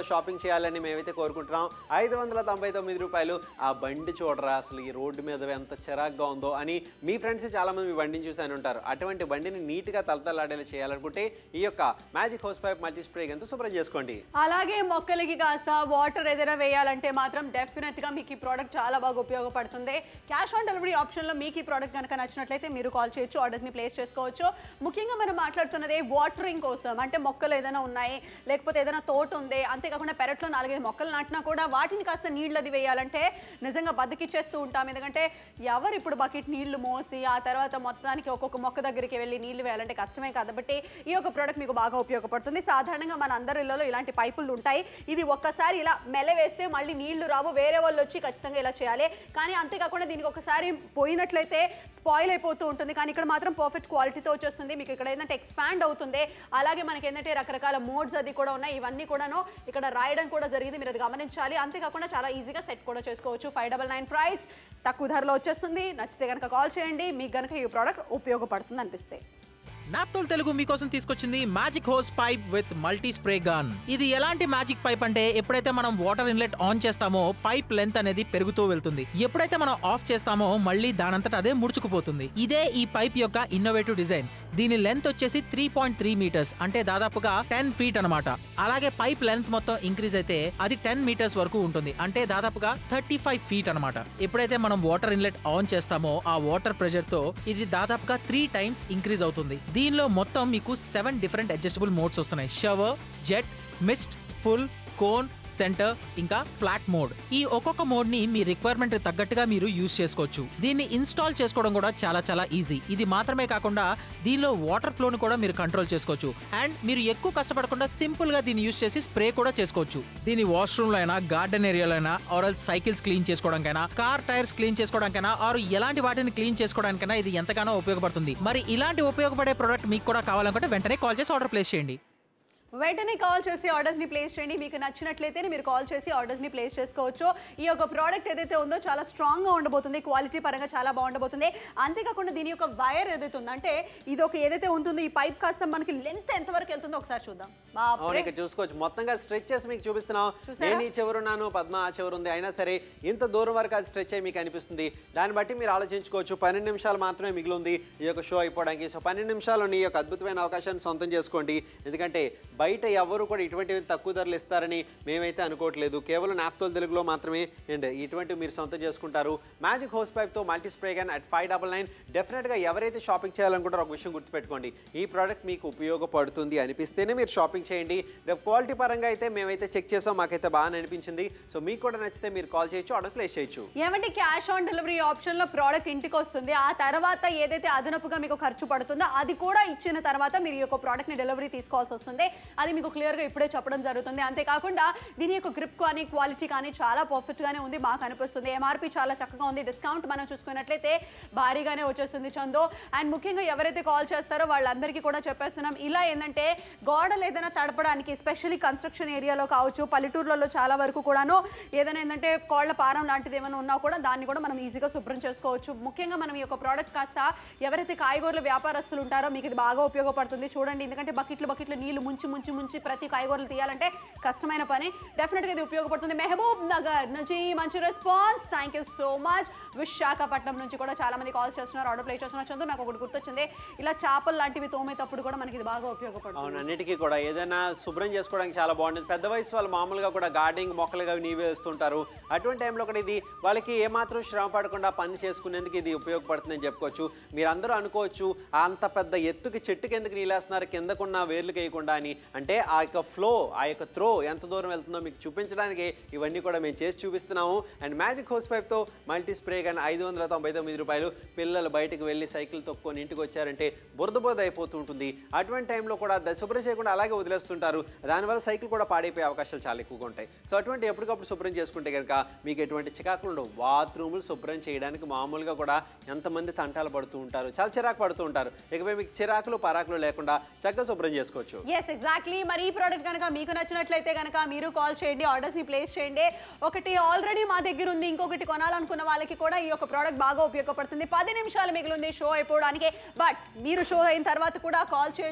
చేయాలని మేమైతే కోరుకుంటున్నాం ఐదు వందల తొంభై తొమ్మిది రూపాయలు ఆ బండి చూడరా అసలు ఈ రోడ్డు మీద ఎంత చిరాగ్గా ఉందో అని మీ ఫ్రెండ్స్ చాలా మంది మీ బండిని చూసాను ఉంటారు అటువంటి బండిని నీట్గా తలతలాడేలా చేయాలనుకుంటే ఈ యొక్క magic hose pipe multi spray గంతో శుభ్రం చేసుకోండి అలాగే మొక్కలకి కాస్త వాటర్ ఏదైనా వేయాలంటే మాత్రం డెఫినెట్ గా మీకు ఈ ప్రోడక్ట్ చాలా బాగా ఉపయోగపడుతుంది క్యాష్ ఆన్ డెలివరీ ఆప్షన్ లో మీకు ఈ ప్రోడక్ట్ కనుక నచ్చినట్లయితే మీరు కాల్ చేయొచ్చు ఆర్డర్స్ ని ప్లేస్ చేసుకోవచ్చు ముఖ్యంగా మనం మాట్లాడుతున్నది వాటరింగ్ కోసం అంటే మొక్కలు ఏదైనా ఉన్నాయి లేకపోతే ఏదైనా తోట ఉంది అంతేకాకుండా పెరట్లో నాలుగైదు మొక్కలు నాటినా కూడా వాటిని కాస్త నీళ్ళు అది వేయాలంటే నిజంగా బద్దకిచ్చేస్తూ ఉంటాం ఎందుకంటే ఎవరు ఇప్పుడు బకెట్ నీళ్లు మోసి ఆ తర్వాత మొత్తానికి ఒక్కొక్క మొక్క దగ్గరికి వెళ్ళి నీళ్లు వేయాలంటే కష్టమే కాబట్టి ఈ యొక్క ప్రోడక్ట్ మీకు బాగా ఉపయోగపడుతుంది సాధారణంగా మన అందరి ఇళ్లలో ఇలాంటి పైపులు ఉంటాయి ఇది ఒక్కసారి ఇలా మెల వేస్తే మళ్ళీ నీళ్లు రావు వేరే వాళ్ళు వచ్చి ఖచ్చితంగా ఇలా చేయాలి కానీ అంతేకాకుండా దీనికి ఒకసారి పోయినట్లయితే స్పాయిల్ అయిపోతూ ఉంటుంది కానీ ఇక్కడ మాత్రం పర్ఫెక్ట్ క్వాలిటీతో వచ్చేస్తుంది మీకు ఇక్కడ ఏంటంటే ఎక్స్పాండ్ అవుతుంది అలాగే మనకి ఏంటంటే రకరకాల మోడ్స్ అది కూడా ఉన్నాయి ఇవన్నీ కూడాను ఇక్కడ రాయడం కూడా జరిగింది మీరు అది గమనించాలి అంతేకాకుండా చాలా ఈజీగా సెట్ కూడా చేసుకోవచ్చు ఫైవ్ డబల్ నైన్ ప్రైస్ తక్కువ ధరలో వచ్చేస్తుంది నచ్చితే కనుక కాల్ చేయండి మీకు కనుక ఈ ప్రోడక్ట్ ఉపయోగపడుతుంది అనిపిస్తే నాప్తోల్ తెలుగు మీకోసం తీసుకొచ్చింది magic hose pipe with multi spray gun ఇది ఎలాంటి మ్యాజిక్ పైప్ అంటే ఎప్పుడైతే మనం వాటర్ ఇన్లెట్ ఆన్ చేస్తామో పైప్ లెంత్ అనేది పెరుగుతూ వెళ్తుంది ఎప్పుడైతే మనం ఆఫ్ చేస్తామో మళ్ళీ దానంతట అదే ముడుచుకుపోతుంది ఇదే ఈ పైప్ యొక్క ఇన్నోవేటివ్ డిజైన్ దీని లెంత్ వచ్చేసి త్రీ పాయింట్ త్రీ మీటర్స్ అంటే దాదాపుగా టెన్ ఫీట్ అనమాట అలాగే పైప్ లెంత్ మొత్తం ఇంక్రీజ్ అయితే అది టెన్ మీటర్స్ వరకు ఉంటుంది అంటే దాదాపుగా థర్టీ ఫైవ్ ఫీట్ అనమాట ఎప్పుడైతే మనం వాటర్ ఇన్లెట్ ఆన్ చేస్తామో ఆ వాటర్ ప్రెషర్ తో ఇది దాదాపుగా త్రీ టైమ్స్ ఇంక్రీజ్ అవుతుంది దీనిలో మొత్తం మీకు సెవెన్ డిఫరెంట్ అడ్జస్టబుల్ మోడ్స్ వస్తున్నాయి shower jet mist full cone centre ఇంకా ఫ్లాట్ మోడ్ ఈ ఒక్కొక్క మోడ్ ని మీ రిక్వైర్మెంట్ తగ్గట్టుగా మీరు యూస్ చేసుకోవచ్చు దీన్ని ఇన్స్టాల్ చేసుకోవడం కూడా చాలా చాలా ఈజీ ఇది మాత్రమే కాకుండా దీనిలో వాటర్ ఫ్లోని కూడా మీరు కంట్రోల్ చేసుకోవచ్చు అండ్ మీరు ఎక్కువ కష్టపడకుండా సింపుల్ గా దీన్ని యూస్ చేసి స్ప్రే కూడా చేసుకోవచ్చు దీని వాష్రూమ్ లో అయినా గార్డెన్ ఏరియాలో అయినా ఆర్ సైకిల్స్ క్లీన్ చేసుకోవడానికైనా కార్ టైర్స్ క్లీన్ చేసుకోవడానికైనా ఆర్ ఎలాంటి వాటిని క్లీన్ చేసుకోవడానికైనా ఇది ఎంతగానో ఉపయోగపడుతుంది మరి ఇలాంటి ఉపయోగపడే ప్రోడక్ట్ మీకు కూడా కావాలనుకుంటే వెంటనే కాల్ చేసి ఆర్డర్ ప్లేస్ చేయండి వెంటనే కాల్ చేసి ఆర్డర్స్ ని ప్లేస్ చేయండి మీకు నచ్చినట్లయితే మీరు కాల్ చేసి ఆర్డర్స్ ని ప్లేస్ చేసుకోవచ్చు ఈ యొక్క ప్రోడక్ట్ ఏదైతే ఉందో చాలా స్ట్రాంగ్ గా ఉండబోతుంది క్వాలిటీ పరంగా చాలా బాగుండబోతుంది అంతేకాకుండా దీని యొక్క వైర్ ఏదైతే ఉందో అంటే ఇది ఒక ఏదైతే ఉంటుందో ఈ పైప్ కాస్త మనకి లెంత్ ఎంత వరకు వెళ్తుందో ఒకసారి చూద్దాం అవును బాప్రే. ఇక్కడ చూసుకోవచ్చు మొత్తంగా స్ట్రెచ్ చేసి మీకు చూపిస్తున్నాం చూసారా? నేను ఈ చివరున్నాను పద్మ ఆ చివరు ఉంది అయినా సరే ఇంత దూరం వరకు అది స్ట్రెచ్ అయ్యి మీకు అనిపిస్తుంది దాన్ని బట్టి మీరు ఆలోచించుకోవచ్చు పన్నెండు నిమిషాలు మాత్రమే మిగిలి ఉంది ఈ యొక్క షో అయిపోవడానికి సో పన్నెండు నిమిషాలు ఈ యొక్క అద్భుతమైన అవకాశాన్ని సొంతం చేసుకోండి ఎందుకంటే బయట ఎవరు కూడా ఇటువంటివి తక్కువ ధరలు ఇస్తారని మేమైతే అనుకోవట్లేదు కేవలం నాప్తోల్ తెలుగులో మాత్రమే అండ్ ఇటువంటివి మీరు సొంతం చేసుకుంటారు మ్యాజిక్ హౌస్ పైప్తో multi spray gun at five double nine డెఫినెట్గా ఎవరైతే షాపింగ్ చేయాలనుకుంటారో ఒక విషయం గుర్తుపెట్టుకోండి ఈ ప్రోడక్ట్ మీకు ఉపయోగపడుతుంది అనిపిస్తేనే మీరు షాపింగ్ చేయండి రేపు క్వాలిటీ పరంగా అయితే మేమైతే చెక్ చేసాం మాకైతే బాగా అనిపించింది సో మీకు కూడా నచ్చితే మీరు కాల్ చేయొచ్చు ఆర్డర్ ప్లేస్ చేయొచ్చు ఏమంటే క్యాష్ ఆన్ డెలివరీ ఆప్షన్ లో ప్రోడక్ట్ ఇంటికి వస్తుంది ఆ తర్వాత ఏదైతే అదనపుగా మీకు ఖర్చు పడుతుందో అది కూడా ఇచ్చిన తర్వాత మీరు ఈ యొక్క ప్రోడక్ట్ ని డెలివరీ తీసుకోవాల్సి వస్తుంది అది మీకు క్లియర్ గా ఇప్పుడే చెప్పడం జరుగుతుంది అంతేకాకుండా దీని యొక్క గ్రిప్ కానీ క్వాలిటీ కానీ చాలా పర్ఫెక్ట్ గానే ఉంది మాకు అనిపిస్తుంది ఎంఆర్పి చాలా చక్కగా ఉంది డిస్కౌంట్ మనం చూసుకున్నట్లయితే భారీగానే వచ్చేస్తుంది చందో అండ్ ముఖ్యంగా ఎవరైతే కాల్ చేస్తారో వాళ్ళందరికీ కూడా చెప్పేస్తున్నాం ఇలా ఏంటంటే గోడలు ఏదైనా తడపడానికి ఎస్పెషల్లీ కన్స్ట్రక్షన్ ఏరియాలో కావచ్చు పల్లెటూర్లలో చాలా వరకు కూడాను ఏదైనా ఏంటంటే కోళ్ల పారం లాంటిది ఏమైనా ఉన్నా కూడా దాన్ని కూడా మనం ఈజీగా శుభ్రం చేసుకోవచ్చు ముఖ్యంగా మనం ఈ యొక్క ప్రోడక్ట్ కాస్త ఎవరైతే కాయగూరల వ్యాపారస్తులు ఉంటారో మీకు ఇది బాగా ఉపయోగపడుతుంది చూడండి ఎందుకంటే బకెట్లు బకెట్లు నీళ్లు ముంచి ముంచి ముంచి ప్రతి కాయగూరలు తీయాలంటే కష్టమైన పని డెఫినెట్గా ఇది ఉపయోగపడుతుంది మెహబూబ్ నగర్ నుంచి మంచి response thank you so much Visakhapatnam నుంచి కూడా చాలా మంది కాల్ చేస్తున్నారు ఆర్డర్ ప్లే చేస్తున్నారు చందు నాకు ఒకటి గుర్తొచ్చింది ఇలా చేపలు లాంటివి తోమేటప్పుడు కూడా మనకి ఇది బాగా ఉపయోగపడుతుంది అవును అన్నిటికీ కూడా ఏదైనా శుభ్రం చేసుకోవడానికి చాలా బాగుంటుంది పెద్ద వయసు వాళ్ళు మామూలుగా కూడా గార్డెనింగ్ మొక్కలుగా నీవే వేస్తుంటారు అటువంటి టైంలో కూడా ఇది వాళ్ళకి ఏమాత్రం శ్రమ పడకుండా పని చేసుకునేందుకు ఇది ఉపయోగపడుతుందని చెప్పుకోవచ్చు మీరందరూ అనుకోవచ్చు అంత పెద్ద ఎత్తుకి చెట్టుకి ఎందుకు నీళ్ళేస్తున్నారు కిందకున్న వేర్లు వేయకుండా అని అంటే ఆ యొక్క ఫ్లో ఆ యొక్క త్రో ఎంత దూరం వెళ్తుందో మీకు చూపించడానికి ఇవన్నీ కూడా మేము చేసి చూపిస్తున్నాము అండ్ మ్యాజిక్ హోస్ పైప్తో మల్టీ స్ప్రే కానీ ఐదు వందల తొంభై తొమ్మిది రూపాయలు పిల్లలు బయటకు వెళ్ళి సైకిల్ తొక్కొని ఇంటికి వచ్చారంటే బురద బురద అయిపోతూ ఉంటుంది అటువంటి టైంలో కూడా ద- శుభ్రం చేయకుండా అలాగే వదిలేస్తుంటారు దానివల్ల సైకిల్ కూడా పాడైపోయే అవకాశాలు చాలా ఎక్కువగా ఉంటాయి సో అటువంటి ఎప్పటికప్పుడు శుభ్రం చేసుకుంటే కనుక మీకు ఎటువంటి చికాకులు ఉండవు బాత్రూములు శుభ్రం చేయడానికి మామూలుగా కూడా ఎంతమంది తంటాలు పడుతూ ఉంటారు చాలా చిరాకు పడుతూ ఉంటారు ఇకపై మీకు చిరాకులు పరాకులు లేకుండా చక్కగా శుభ్రం చేసుకోవచ్చు ఎస్ ఎగ్జాక్ట్లీ మరి ఈ ప్రోడక్ట్ కనుక మీకు నచ్చినట్లయితే కనుక మీరు కాల్ చేయండి ఆర్డర్స్ ని ప్లేస్ చేయండి ఒకటి ఆల్రెడీ మా దగ్గర ఉంది ఇంకొకటి కొనాలనుకున్న వాళ్ళకి కూడా ఈ యొక్క ప్రోడక్ట్ బాగా ఉపయోగపడుతుంది పది నిమిషాలు మిగిలింది షో అయిపోవడానికి బట్ మీరు షో అయిన తర్వాత కూడా కాల్ చేయొచ్చు